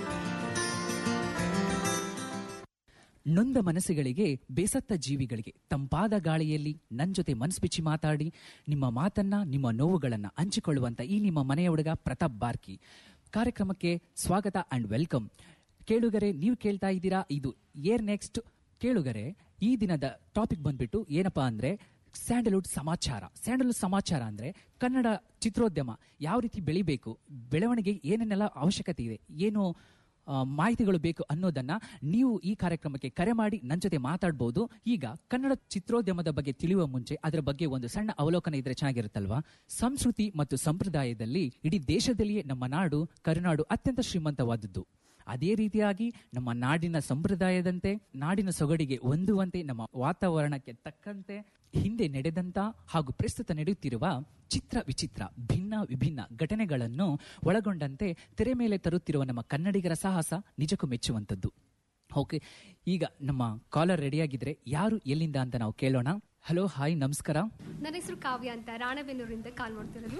ನೊಂದ ಮನಸ್ಸುಗಳಿಗೆ ಬೇಸತ್ತ ಜೀವಿಗಳಿಗೆ ತಂಪಾದ ಗಾಳಿಯಲ್ಲಿ ನನ್ನ ಜೊತೆ ಮನಸ್ಸು ಬಿಚ್ಚಿ ಮಾತಾಡಿ ನಿಮ್ಮ ಮಾತನ್ನ ನಿಮ್ಮ ನೋವುಗಳನ್ನ ಹಂಚಿಕೊಳ್ಳುವಂತ ಈ ನಿಮ್ಮ ಮನೆಯ ಹುಡುಗ ಪ್ರತಾಪ್ ಬಾರ್ಕಿ ಕಾರ್ಯಕ್ರಮಕ್ಕೆ ಸ್ವಾಗತ ಅಂಡ್ ವೆಲ್ಕಮ್ ಕೇಳುಗರೆ ನೀವು ಕೇಳ್ತಾ ಇದ್ದೀರಾ ಇದು ಏರ್ ನೆಕ್ಸ್ಟ್ ಕೇಳುಗರೆ ಈ ದಿನದ ಟಾಪಿಕ್ ಬಂದ್ಬಿಟ್ಟು ಏನಪ್ಪಾ ಅಂದ್ರೆ ಸ್ಯಾಂಡಲ್ವುಡ್ ಸಮಾಚಾರ ಸ್ಯಾಂಡಲ್ವುಡ್ ಸಮಾಚಾರ ಅಂದ್ರೆ ಕನ್ನಡ ಚಿತ್ರೋದ್ಯಮ ಯಾವ ರೀತಿ ಬೆಳಿಬೇಕು ಬೆಳವಣಿಗೆ ಏನೇನೆಲ್ಲ ಅವಶ್ಯಕತೆ ಇದೆ ಏನು ಆ, ಮಾಹಿತಿಗಳು ಬೇಕು ಅನ್ನೋದನ್ನ ನೀವು ಈ ಕಾರ್ಯಕ್ರಮಕ್ಕೆ ಕರೆ ಮಾಡಿ ನನ್ನ ಜೊತೆ ಮಾತಾಡ್ಬೋದು ಈಗ ಕನ್ನಡ ಚಿತ್ರೋದ್ಯಮದ ಬಗ್ಗೆ ತಿಳಿಯುವ ಮುಂಚೆ ಅದರ ಬಗ್ಗೆ ಒಂದು ಸಣ್ಣ ಅವಲೋಕನ ಇದ್ರೆ ಚೆನ್ನಾಗಿರುತ್ತಲ್ವಾ ಸಂಸ್ಕೃತಿ ಮತ್ತು ಸಂಪ್ರದಾಯದಲ್ಲಿ ಇಡೀ ದೇಶದಲ್ಲಿಯೇ ನಮ್ಮ ನಾಡು ಕರುನಾಡು ಅತ್ಯಂತ ಶ್ರೀಮಂತವಾದದ್ದು ಅದೇ ರೀತಿಯಾಗಿ ನಮ್ಮ ನಾಡಿನ ಸಂಪ್ರದಾಯದಂತೆ ನಾಡಿನ ಸೊಗಡಿಗೆ ಹೊಂದುವಂತೆ ನಮ್ಮ ವಾತಾವರಣಕ್ಕೆ ತಕ್ಕಂತೆ ಹಿಂದೆ ನಡೆದಂತ ಹಾಗೂ ಪ್ರಸ್ತುತ ನಡೆಯುತ್ತಿರುವ ಚಿತ್ರ ವಿಚಿತ್ರ ಭಿನ್ನ ವಿಭಿನ್ನ ಘಟನೆಗಳನ್ನು ಒಳಗೊಂಡಂತೆ ತೆರೆ ಮೇಲೆ ತರುತ್ತಿರುವ ನಮ್ಮ ಕನ್ನಡಿಗರ ಸಾಹಸ ನಿಜಕ್ಕೂ ಮೆಚ್ಚುವಂಥದ್ದು ಓಕೆ ಈಗ ನಮ್ಮ ಕಾಲರ್ ರೆಡಿಯಾಗಿದ್ರೆ ಯಾರು ಎಲ್ಲಿಂದ ಅಂತ ನಾವು ಕೇಳೋಣ ಹಲೋ ಹಾಯ್ ನಮಸ್ಕಾರ ನನ್ನ ಹೆಸರು ಕಾವ್ಯ ಅಂತ ರಾಣೆಬೆನ್ನೂರಿಂದ ಕಾಲ್ ಮಾಡ್ತಿರೋದು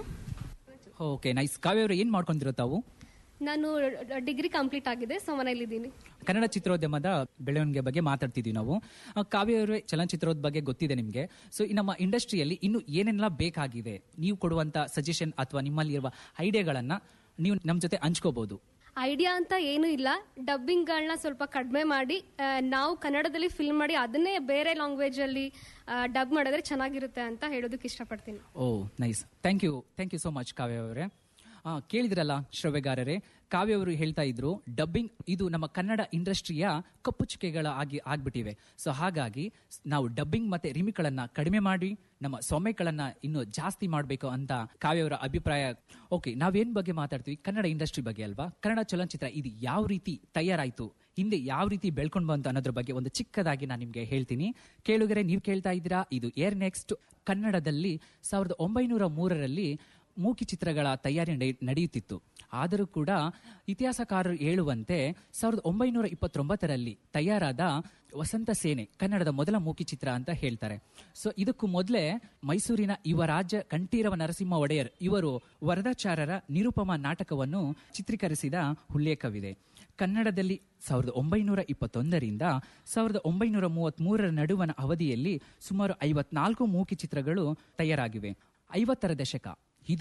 ಓಕೆ ನೈಸ್ ಕಾವ್ಯ ಅವರು ಏನ್ ಮಾಡ್ಕೊಂಡಿರೋ ತಾವು ನಾನು ಡಿಗ್ರಿ ಕಂಪ್ಲೀಟ್ ಆಗಿದೆ ಸೊ ಮನೇಲಿದ್ದೀನಿ ಕನ್ನಡ ಚಿತ್ರೋದ್ಯಮದ ಬೆಳವಣಿಗೆ ಬಗ್ಗೆ ಮಾತಾಡ್ತಿದ್ವಿ ನಾವು ಆ, ಕಾವ್ಯ ಅವರೇ ಚಲನಚಿತ್ರದ ಬಗ್ಗೆ ಗೊತ್ತಿದೆ ನಿಮಗೆ ಸೊ ಈ ನಮ್ಮ ಇಂಡಸ್ಟ್ರಿಯಲ್ಲಿ ಇನ್ನು ಏನೆಲ್ಲ ಬೇಕಾಗಿದೆ ನೀವು ಕೊಡುವಂತ ಸಜೆಷನ್ ಅಥವಾ ನಿಮ್ಮಲ್ಲಿ ಇರುವ ಐಡಿಯಾಗಳನ್ನ ನೀವು ನಮ್ಮ ಜೊತೆ ಹಂಚ್ಕೋಬಹುದು ಐಡಿಯಾ ಅಂತ ಏನೂ ಇಲ್ಲ ಡಬ್ಬಿಂಗ್ಗಳನ್ನ ಸ್ವಲ್ಪ ಕಡಿಮೆ ಮಾಡಿ ಆ, ನಾವು ಕನ್ನಡದಲ್ಲಿ ಫಿಲ್ಮ್ ಮಾಡಿ ಅದನ್ನೇ ಬೇರೆ ಲ್ಯಾಂಗ್ವೇಜಲ್ಲಿ ಡಬ್ ಮಾಡಿದ್ರೆ ಚೆನ್ನಾಗಿರುತ್ತೆ ಅಂತ ಹೇಳೋದಕ್ಕೆ ಇಷ್ಟಪಡ್ತೀನಿ oh nice thank you thank you so much Kavya ಅವರೇ ಆ, ಕೇಳಿದ್ರಲ್ಲ ಶ್ರವ್ಯಗಾರರೇ ಕಾವ್ಯ ಅವರು ಹೇಳ್ತಾ ಇದ್ರು ಡಬ್ಬಿಂಗ್ ಇದು ನಮ್ಮ ಕನ್ನಡ ಇಂಡಸ್ಟ್ರಿಯ ಕಪ್ಪುಚುಕೆಗಳ ಆಗಿ ಆಗ್ಬಿಟ್ಟಿವೆ ಸೊ ಹಾಗಾಗಿ ಸ್- ನಾವು ಡಬ್ಬಿಂಗ್ ಮತ್ತೆ ರಿಮಿಕ್ಗಳನ್ನ ಕಡಿಮೆ ಮಾಡಿ ನಮ್ಮ ಸೊಮೆಗಳನ್ನ ಇನ್ನು ಜಾಸ್ತಿ ಮಾಡಬೇಕು ಅಂತ ಕಾವ್ಯ ಅವರ ಅಭಿಪ್ರಾಯ ಓಕೆ ನಾವೇನ್ ಬಗ್ಗೆ ಮಾತಾಡ್ತೀವಿ ಕನ್ನಡ ಇಂಡಸ್ಟ್ರಿ ಬಗ್ಗೆ ಅಲ್ವಾ ಕನ್ನಡ ಚಲನಚಿತ್ರ ಇದು ಯಾವ ರೀತಿ ತಯಾರಾಯ್ತು ಹಿಂದೆ ಯಾವ ರೀತಿ ಬೆಳ್ಕೊಂಡು ಬಂತು ಅನ್ನೋದ್ರ ಬಗ್ಗೆ ಒಂದು ಚಿಕ್ಕದಾಗಿ ನಾನು ನಿಮ್ಗೆ ಹೇಳ್ತೀನಿ ಕೇಳುಗರೆ ನೀವು ಕೇಳ್ತಾ ಇದ್ದೀರಾ ಇದು ಏರ್ ನೆಕ್ಸ್ಟ್ ಕನ್ನಡದಲ್ಲಿ ಸಾವಿರದ ಒಂಬೈನೂರ ಮೂರರಲ್ಲಿ ಮೂಕಿ ಚಿತ್ರಗಳ ತಯಾರಿ ನಡೆ- ನಡೆಯುತ್ತಿತ್ತು ಆದರೂ ಕೂಡ ಇತಿಹಾಸಕಾರರು ಹೇಳುವಂತೆ ಸಾವಿರದ ಒಂಬೈನೂರ ಇಪ್ಪತ್ತೊಂಬತ್ತರಲ್ಲಿ ತಯಾರಾದ ವಸಂತ ಸೇನೆ ಕನ್ನಡದ ಮೊದಲ ಮೂಕಿ ಚಿತ್ರ ಅಂತ ಹೇಳ್ತಾರೆ ಸೊ ಇದಕ್ಕೂ ಮೊದಲೇ ಮೈಸೂರಿನ ಯುವರಾಜ ಕಂಠೀರವ ನರಸಿಂಹ ಒಡೆಯರ್ ಇವರು ವರದಾಚಾರ್ಯರ ನಿರುಪಮ ನಾಟಕವನ್ನು ಚಿತ್ರೀಕರಿಸಿದ ಉಲ್ಲೇಖವಿದೆ ಕನ್ನಡದಲ್ಲಿ ಸಾವಿರದ ಒಂಬೈನೂರ ಇಪ್ಪತ್ತೊಂದರಿಂದ ಸಾವಿರದ ಒಂಬೈನೂರ ಮೂವತ್ಮೂರರ ನಡುವಣ ಅವಧಿಯಲ್ಲಿ ಸುಮಾರು ಐವತ್ನಾಲ್ಕು ಮೂಕಿ ಚಿತ್ರಗಳು ತಯಾರಾಗಿವೆ ಐವತ್ತರ ದಶಕ ಇದು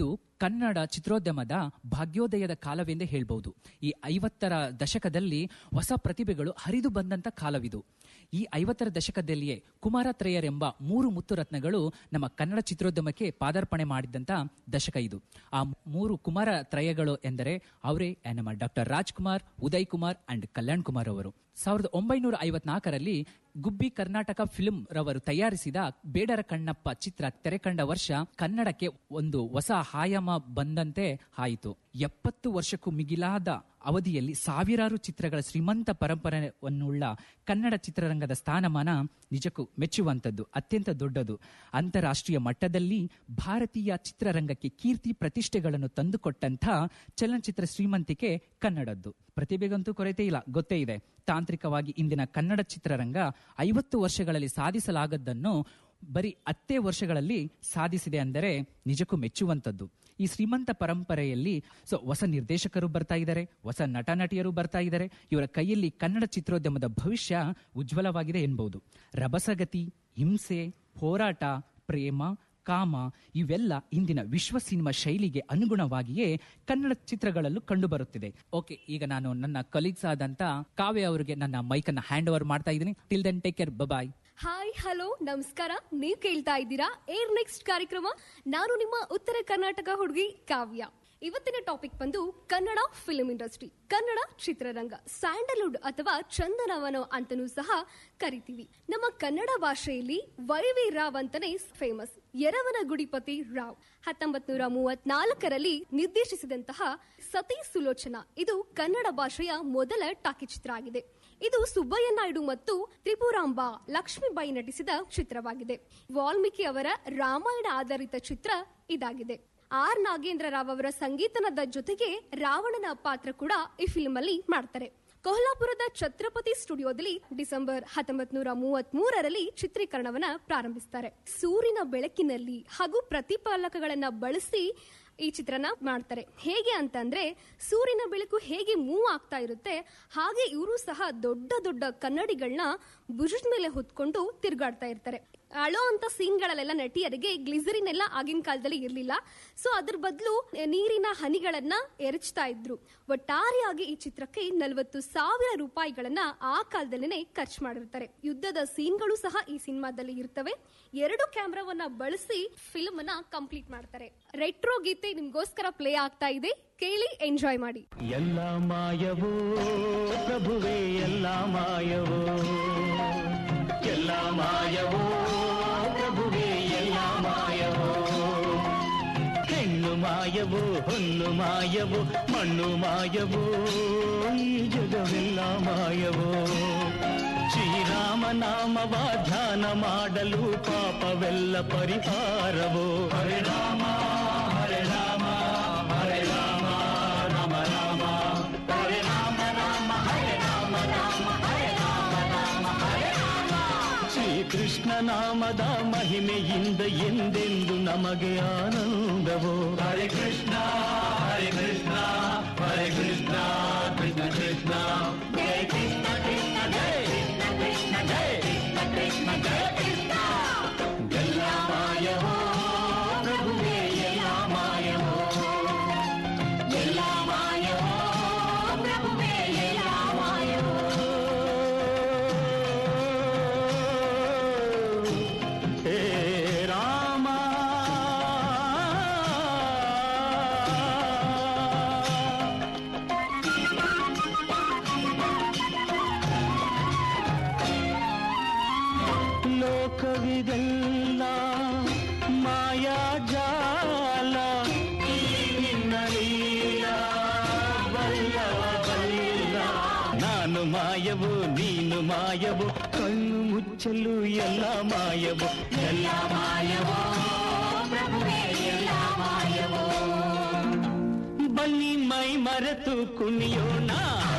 ಕನ್ನಡ ಚಿತ್ರೋದ್ಯಮದ ಭಾಗ್ಯೋದಯದ ಕಾಲವೆಂದೇ ಹೇಳ್ಬಹುದು ಈ ಐವತ್ತರ ದಶಕದಲ್ಲಿ ಹೊಸ ಪ್ರತಿಭೆಗಳು ಹರಿದು ಬಂದಂತ ಕಾಲವಿದು ಈ ಐವತ್ತರ ದಶಕದಲ್ಲಿಯೇ ಕುಮಾರತ್ರಯರ್ ಎಂಬ ಮೂರು ಮುತ್ತು ರತ್ನಗಳು ನಮ್ಮ ಕನ್ನಡ ಚಿತ್ರೋದ್ಯಮಕ್ಕೆ ಪಾದಾರ್ಪಣೆ ಮಾಡಿದಂತ ದಶಕ ಇದು ಆ ಮೂರು ಕುಮಾರ ತ್ರಯಗಳು ಎಂದರೆ ಅವರೇ ನಮ್ಮ ಡಾಕ್ಟರ್ ರಾಜ್ಕುಮಾರ್ ಉದಯ್ ಕುಮಾರ್ ಅಂಡ್ ಕಲ್ಯಾಣ್ ಕುಮಾರ್ ಅವರು ಸಾವಿರದ ಒಂಬೈನೂರ ಐವತ್ನಾಲ್ಕರಲ್ಲಿ ಗುಬ್ಬಿ ಕರ್ನಾಟಕ ಫಿಲ್ಮ್ ರವರು ತಯಾರಿಸಿದ ಬೇಡರ ಕಣ್ಣಪ್ಪ ಚಿತ್ರ ತೆರೆಕಂಡ ವರ್ಷ ಕನ್ನಡಕ್ಕೆ ಒಂದು ಹೊಸ ಆಯಾಮ ಬಂದಂತೆ ಆಯಿತು ಎಪ್ಪತ್ತು ವರ್ಷಕ್ಕೂ ಮಿಗಿಲಾದ ಅವಧಿಯಲ್ಲಿ ಸಾವಿರಾರು ಚಿತ್ರಗಳ ಶ್ರೀಮಂತ ಪರಂಪರೆಯನ್ನುಳ್ಳ ಕನ್ನಡ ಚಿತ್ರರಂಗದ ಸ್ಥಾನಮಾನ ನಿಜಕ್ಕೂ ಮೆಚ್ಚುವಂಥದ್ದು ಅತ್ಯಂತ ದೊಡ್ಡದು ಅಂತಾರಾಷ್ಟ್ರೀಯ ಮಟ್ಟದಲ್ಲಿ ಭಾರತೀಯ ಚಿತ್ರರಂಗಕ್ಕೆ ಕೀರ್ತಿ ಪ್ರತಿಷ್ಠೆಗಳನ್ನು ತಂದುಕೊಟ್ಟಂಥ ಚಲನಚಿತ್ರ ಶ್ರೀಮಂತಿಕೆ ಕನ್ನಡದ್ದು ಪ್ರತಿಭೆಗಂತೂ ಕೊರತೆ ಇಲ್ಲ ಗೊತ್ತೇ ಇದೆ ತಾಂತ್ರಿಕವಾಗಿ ಇಂದಿನ ಕನ್ನಡ ಚಿತ್ರರಂಗ ಐವತ್ತು ವರ್ಷಗಳಲ್ಲಿ ಸಾಧಿಸಲಾಗದ್ದನ್ನು ಬರೀ ಹತ್ತೇ ವರ್ಷಗಳಲ್ಲಿ ಸಾಧಿಸಿದೆ ಅಂದರೆ ನಿಜಕ್ಕೂ ಮೆಚ್ಚುವಂಥದ್ದು ಈ ಶ್ರೀಮಂತ ಪರಂಪರೆಯಲ್ಲಿ ಸೊ ಹೊಸ ನಿರ್ದೇಶಕರು ಬರ್ತಾ ಇದ್ದಾರೆ ಹೊಸ ನಟ ನಟಿಯರು ಬರ್ತಾ ಇದ್ದಾರೆ ಇವರ ಕೈಯಲ್ಲಿ ಕನ್ನಡ ಚಿತ್ರೋದ್ಯಮದ ಭವಿಷ್ಯ ಉಜ್ವಲವಾಗಿದೆ ಎನ್ಬಹುದು ರಭಸಗತಿ ಹಿಂಸೆ ಹೋರಾಟ ಪ್ರೇಮ ಕಾಮ ಇವೆಲ್ಲ ಇಂದಿನ ವಿಶ್ವ ಸಿನಿಮಾ ಶೈಲಿಗೆ ಅನುಗುಣವಾಗಿಯೇ ಕನ್ನಡ ಚಿತ್ರಗಳಲ್ಲೂ ಕಂಡುಬರುತ್ತಿದೆ ಓಕೆ ಈಗ ನಾನು ನನ್ನ ಕಲೀಗ್ಸ್ ಆದಂತ ಕಾವ್ಯ ಅವರಿಗೆ ನನ್ನ ಮೈಕನ್ನ ಹ್ಯಾಂಡ್ ಓವರ್ ಮಾಡ್ತಾ ಇದ್ದೀನಿ till then take care bye hi hello ನಮಸ್ಕಾರ ನೀವು ಕೇಳ್ತಾ ಇದ್ದೀರಾ ಏರ್ ನೆಕ್ಸ್ಟ್ ಕಾರ್ಯಕ್ರಮ ನಾನು ನಿಮ್ಮ ಉತ್ತರ ಕರ್ನಾಟಕ ಹುಡುಗಿ ಕಾವ್ಯ ಇವತ್ತಿನ ಟಾಪಿಕ್ ಬಂದು ಕನ್ನಡ ಫಿಲ್ಮ್ ಇಂಡಸ್ಟ್ರಿ ಕನ್ನಡ ಚಿತ್ರರಂಗ ಸ್ಯಾಂಡಲ್ವುಡ್ ಅಥವಾ ಚಂದನವನ ಅಂತನೂ ಸಹ ಕರಿತೀವಿ ನಮ್ಮ ಕನ್ನಡ ಭಾಷೆಯಲ್ಲಿ ವೈವಿ ರಾವ್ ಅಂತಾನೆ ಫೇಮಸ್ ಎರವನ ಗುಡಿಪತಿ ರಾವ್ ಹತ್ತೊಂಬತ್ ನೂರ ಮೂವತ್ನಾಲ್ಕರಲ್ಲಿ ನಿರ್ದೇಶಿಸಿದಂತಹ ಸತಿ ಸುಲೋಚನಾ ಇದು ಕನ್ನಡ ಭಾಷೆಯ ಮೊದಲ ಟಾಕಿ ಚಿತ್ರ ಆಗಿದೆ ಇದು ಸುಬ್ಬಯ್ಯ ನಾಯ್ಡು ಮತ್ತು ತ್ರಿಪುರಾಂಬ ಲಕ್ಷ್ಮೀಬಾಯಿ ನಟಿಸಿದ ಚಿತ್ರವಾಗಿದೆ ವಾಲ್ಮೀಕಿ ಅವರ ರಾಮಾಯಣ ಆಧಾರಿತ ಚಿತ್ರ ಇದಾಗಿದೆ ಆರ್ ನಾಗೇಂದ್ರ ರಾವ್ ಅವರ ಸಂಗೀತನದ ಜೊತೆಗೆ ರಾವಣನ ಪಾತ್ರ ಕೂಡ ಈ ಫಿಲ್ಮ್ ಅಲ್ಲಿ ಮಾಡ್ತಾರೆ ಕೊಲ್ಹಾಪುರದ ಛತ್ರಪತಿ ಸ್ಟುಡಿಯೋದಲ್ಲಿ ಡಿಸೆಂಬರ್ ಹತ್ತೊಂಬತ್ ನೂರ ಮೂವತ್ತ್ ಮೂರರಲ್ಲಿ ಚಿತ್ರೀಕರಣವನ್ನ ಪ್ರಾರಂಭಿಸ್ತಾರೆ ಸೂರ್ಯನ ಬೆಳಕಿನಲ್ಲಿ ಹಾಗೂ ಪ್ರತಿಫಲಕಗಳನ್ನ ಬಳಸಿ ಈ ಚಿತ್ರನ ಮಾಡ್ತಾರೆ ಹೇಗೆ ಅಂತಂದ್ರೆ ಸೂರ್ಯನ ಬೆಳಕು ಹೇಗೆ ಮೂವ್ ಆಗ್ತಾ ಇರುತ್ತೆ ಹಾಗೆ ಇವರು ಸಹ ದೊಡ್ಡ ದೊಡ್ಡ ಕನ್ನಡಿಗಳನ್ನ ಭುಜದ ಮೇಲೆ ಹೊತ್ಕೊಂಡು ತಿರುಗಾಡ್ತಾ ಇರ್ತಾರೆ ಅಳೋ ಅಂತ ಸೀನ್ಗಳಲ್ಲೆಲ್ಲ ನಟಿಯರಿಗೆ ಗ್ಲಿಸರಿನ್ ಎಲ್ಲ ಆಗಿನ ಕಾಲದಲ್ಲಿ ಇರಲಿಲ್ಲ ಸೊ ಅದ್ರ ಬದಲು ನೀರಿನ ಹನಿಗಳನ್ನ ಎರಚ್ತಾ ಇದ್ರು ಒಟ್ಟಾರೆಯಾಗಿ ಈ ಚಿತ್ರಕ್ಕೆ ನಲವತ್ತು ಸಾವಿರ ರೂಪಾಯಿಗಳನ್ನ ಆ ಕಾಲದಲ್ಲೇನೆ ಖರ್ಚು ಮಾಡಿರ್ತಾರೆ ಯುದ್ಧದ ಸೀನ್ಗಳು ಸಹ ಈ ಸಿನಿಮಾದಲ್ಲಿ ಇರ್ತವೆ ಎರಡು ಕ್ಯಾಮ್ರಾವನ್ನ ಬಳಸಿ ಫಿಲ್ಮ್ ಅನ್ನ ಕಂಪ್ಲೀಟ್ ಮಾಡ್ತಾರೆ ರೆಟ್ರೋ ಗೀತೆ ನಿಮ್ಗೋಸ್ಕರ ಪ್ಲೇ ಆಗ್ತಾ ಇದೆ ಕೇಳಿ ಎಂಜಾಯ್ ಮಾಡಿ ಎಲ್ಲ ಮಾಯವೋ ಪ್ರಭುವೇ ಎಲ್ಲ ಮಾಯವೋ ಎಲ್ಲ ಮಾಯವೋ ಪ್ರಭುವೇ ಎಲ್ಲ ಮಾಯವೋ ಹೆಣ್ಣು ಮಾಯವೋ ಹೊನ್ನು ಮಾಯವೋ ಮಣ್ಣು ಮಾಯವೋ ಈ ಜಗವೆಲ್ಲ ಮಾಯವೋ ಶ್ರೀರಾಮ ನಾಮವ ಧ್ಯಾನ ಮಾಡಲು ಪಾಪವೆಲ್ಲ ಪರಿಹಾರವೋ ಹರೆ ರಾಮ ಹರೆ ರಾಮ ಹರೆ ರಾಮ ರಾಮ ರಾಮ ಹರೆ ರಾಮ ರಾಮ ಹರೆ ರಾಮ ರಾಮ ಹರೆ ರಾಮ ರಾಮ ಹರೆ ರಾಮ ಶ್ರೀಕೃಷ್ಣ ನಾಮದ ಮಹಿಮೆಯಿಂದ ಎಂದೆಂದು ನಮಗೆ ಆನಂದವೋ ಹರೆ ಕೃಷ್ಣ ಹರೆ ಕೃಷ್ಣ ಹರೆ ಕೃಷ್ಣ ಕೃಷ್ಣ ಕೃಷ್ಣ ಜಯ ಕೃಷ್ಣ ಕೃಷ್ಣ ಜಯ ಕೃಷ್ಣ ಕೃಷ್ಣ ಜಯ ಕೃಷ್ಣ ಕೃಷ್ಣ ಜಯ ಕೃಷ್ಣ ಎಲ್ಲ ಮಾಯವೋ ಪ್ರಭುವೇ ಎಲ್ಲ ಮಾಯವೋ ಎಲ್ಲ ಮಾಯವೋ ಪ್ರಭುವೇ ಎಲ್ಲ ಮಾಯವೋ ಹೇ ರಾಮ ಲೋಕವಿದೆಲ್ಲ ಮಾಯಾಜಾಲ ನಿನ್ನ ಲೀಲಾ ಬಲ್ಲವ ಬಲ್ಲ ನಾನು ಮಾಯವು ನೀನು ಮಾಯವು ಕಣ್ಣು ಮುಚ್ಚಲು ಎಲ್ಲ ಮಾಯವು ಎಲ್ಲ ಮಾಯವೋ ಪ್ರಭುವೇ ಎಲ್ಲ ಮಾಯವೋ ಬನ್ನಿ ಮೈ ಮರೆತು ಕುಣಿಯೋಣ